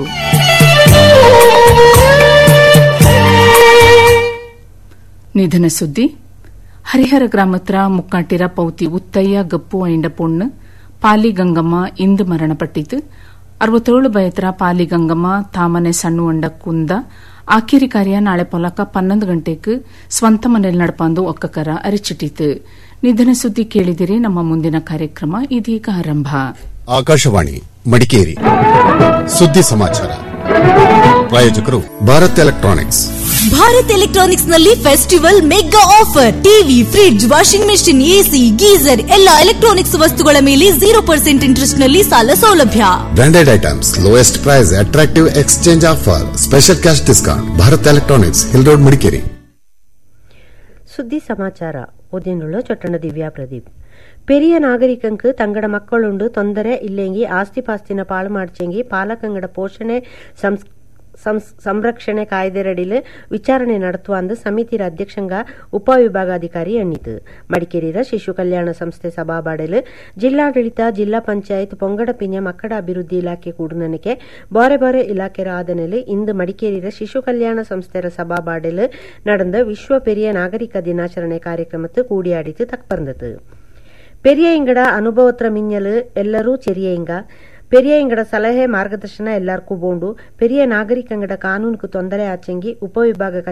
ನಿಧನ ಸುದ್ದಿ ಹರಿಹರ ಗ್ರಾಮತ್ರ ಮುಕ್ಕಾಟಿರ ಪೌತಿ ಉತ್ತಯ್ಯ ಗಪ್ಪು ಐಂಡ ಪೊಣ್ಣು ಪಾಲಿ ಗಂಗಮ್ಮ ಇಂದು ಮರಣಪಟ್ಟಿತು ಅರವತ್ತೇಳು ಬಯತ್ರ ಪಾಲಿ ಗಂಗಮ್ಮ ತಾಮನೆ ಸಣ್ಣುವಂಡ ಕುಂದ ಆಕಿರಿ ಕಾರ್ಯ ನಾಳೆ ಪೊಲಕ ಪನ್ನೊಂದು ಗಂಟೆಗೆ ಸ್ವಂತ ಮನೆಯಲ್ಲಿ ನಡಪಂದು ಒಕ್ಕಕರ ಅರಿಚಿಟ್ಟಿತು ನಿಧನ ಸುದ್ದಿ ಕೇಳಿದಿರಿ ನಮ್ಮ ಮುಂದಿನ ಕಾರ್ಯಕ್ರಮ ಇದೀಗ ಆರಂಭ ಆಕಾಶವಾಣಿ ಮಡಿಕೇರಿ ಸುದ್ದಿ ಸಮಾಚಾರ ಪ್ರಾಯೋಜಕರು ಭಾರತ್ ಎಲೆಕ್ಟ್ರಾನಿಕ್ಸ್ ಭಾರತ್ ಎಲೆಕ್ಟ್ರಾನಿಕ್ಸ್ ನಲ್ಲಿ festival mega offer TV fridge washing machine AC geyser ಎಲ್ಲಾ ಎಲೆಕ್ಟ್ರಾನಿಕ್ಸ್ ವಸ್ತುಗಳ ಮೇಲೆ ಜೀರೋ ಪರ್ಸೆಂಟ್ ಇಂಟ್ರೆಸ್ಟ್ ನಲ್ಲಿ ಸಾಲ ಸೌಲಭ್ಯ branded items lowest price attractive exchange offer special cash discount Bharat electronics hill road Madikeri ಸುದ್ದಿ ಸಮಾಚಾರ ಓದಿನುಳ್ಳ ಚೊಟ್ಟಣ ದಿವ್ಯಾ ಪ್ರದೀಪ್ பெரிய நாகரிகங்கு தங்கட மக்களுண்டு தொந்தரை இல்லைங்கி ಆಸ್ತಿ ಪಾಸ್ತಿನ ಪಾಳು ಮಾಡ್ಚೆಂಗಿ ಪಾಲಕಂಗಡ ಪೋಷಣೆ ಸಂಸ್ ಸಂರಕ್ಷಣೆ ಕಾಯ್ದೆರಡಿಲು ವಿಚಾರಣೆ ನಡೆಸುವ ಅಂದು ಸಮಿತಿರ ಅಧ್ಯಕ್ಷಂಗ ಉಪವಿಭಾಗಾಧಿಕಾರಿ ಎಣ್ಣಿತು ಮಡಿಕೇರಿರ ಶಿಶು ಕಲ್ಯಾಣ ಸಂಸ್ಥೆ ಸಭಾಬಾಡಲು ಜಿಲ್ಲಾಡಳಿತ ಜಿಲ್ಲಾ ಪಂಚಾಯತ್ ಪೊಂಗಡ ಪಿಂಜ ಮಕ್ಕಳ ಅಭಿವೃದ್ಧಿ ಇಲಾಖೆ ಕೂಡುನನಿಕೆ ಬಾರೆ ಬಾರೆ ಇಲಾಖೆರ ಆದನೆಲು ಇಂದು ಮಡಿಕೇರಿರ ಶಿಶು ಕಲ್ಯಾಣ ಸಂಸ್ಥೆರ ಸಭಾಬಾಡಲು நடந்த ವಿಶ್ವ பெரிய நாகரிக தினாச்சரணை காரியக்கிரமத்து கூடியாடித்து தக்பர்ந்தது பெரிய ಇಂಗಡ ಅನುಭವತ್ರ ಮಿಂಜಲು ಎಲ್ಲರೂ ಚೆರಿಯ ಇಂಗ ಪೆರಿಯ ಇಂಗಡ ಸಲಹೆ ಮಾರ್ಗದರ್ಶನ ಎಲ್ಲಾರ್ಗೂ ಬೋಂಡು ಪೆರಿಯ ನಾಗರಿಕಂಗಡ ಕಾನೂನುకు ತೊಂದರೆ ಆಚೆಂಗಿ ಉಪವಿಭಾಗ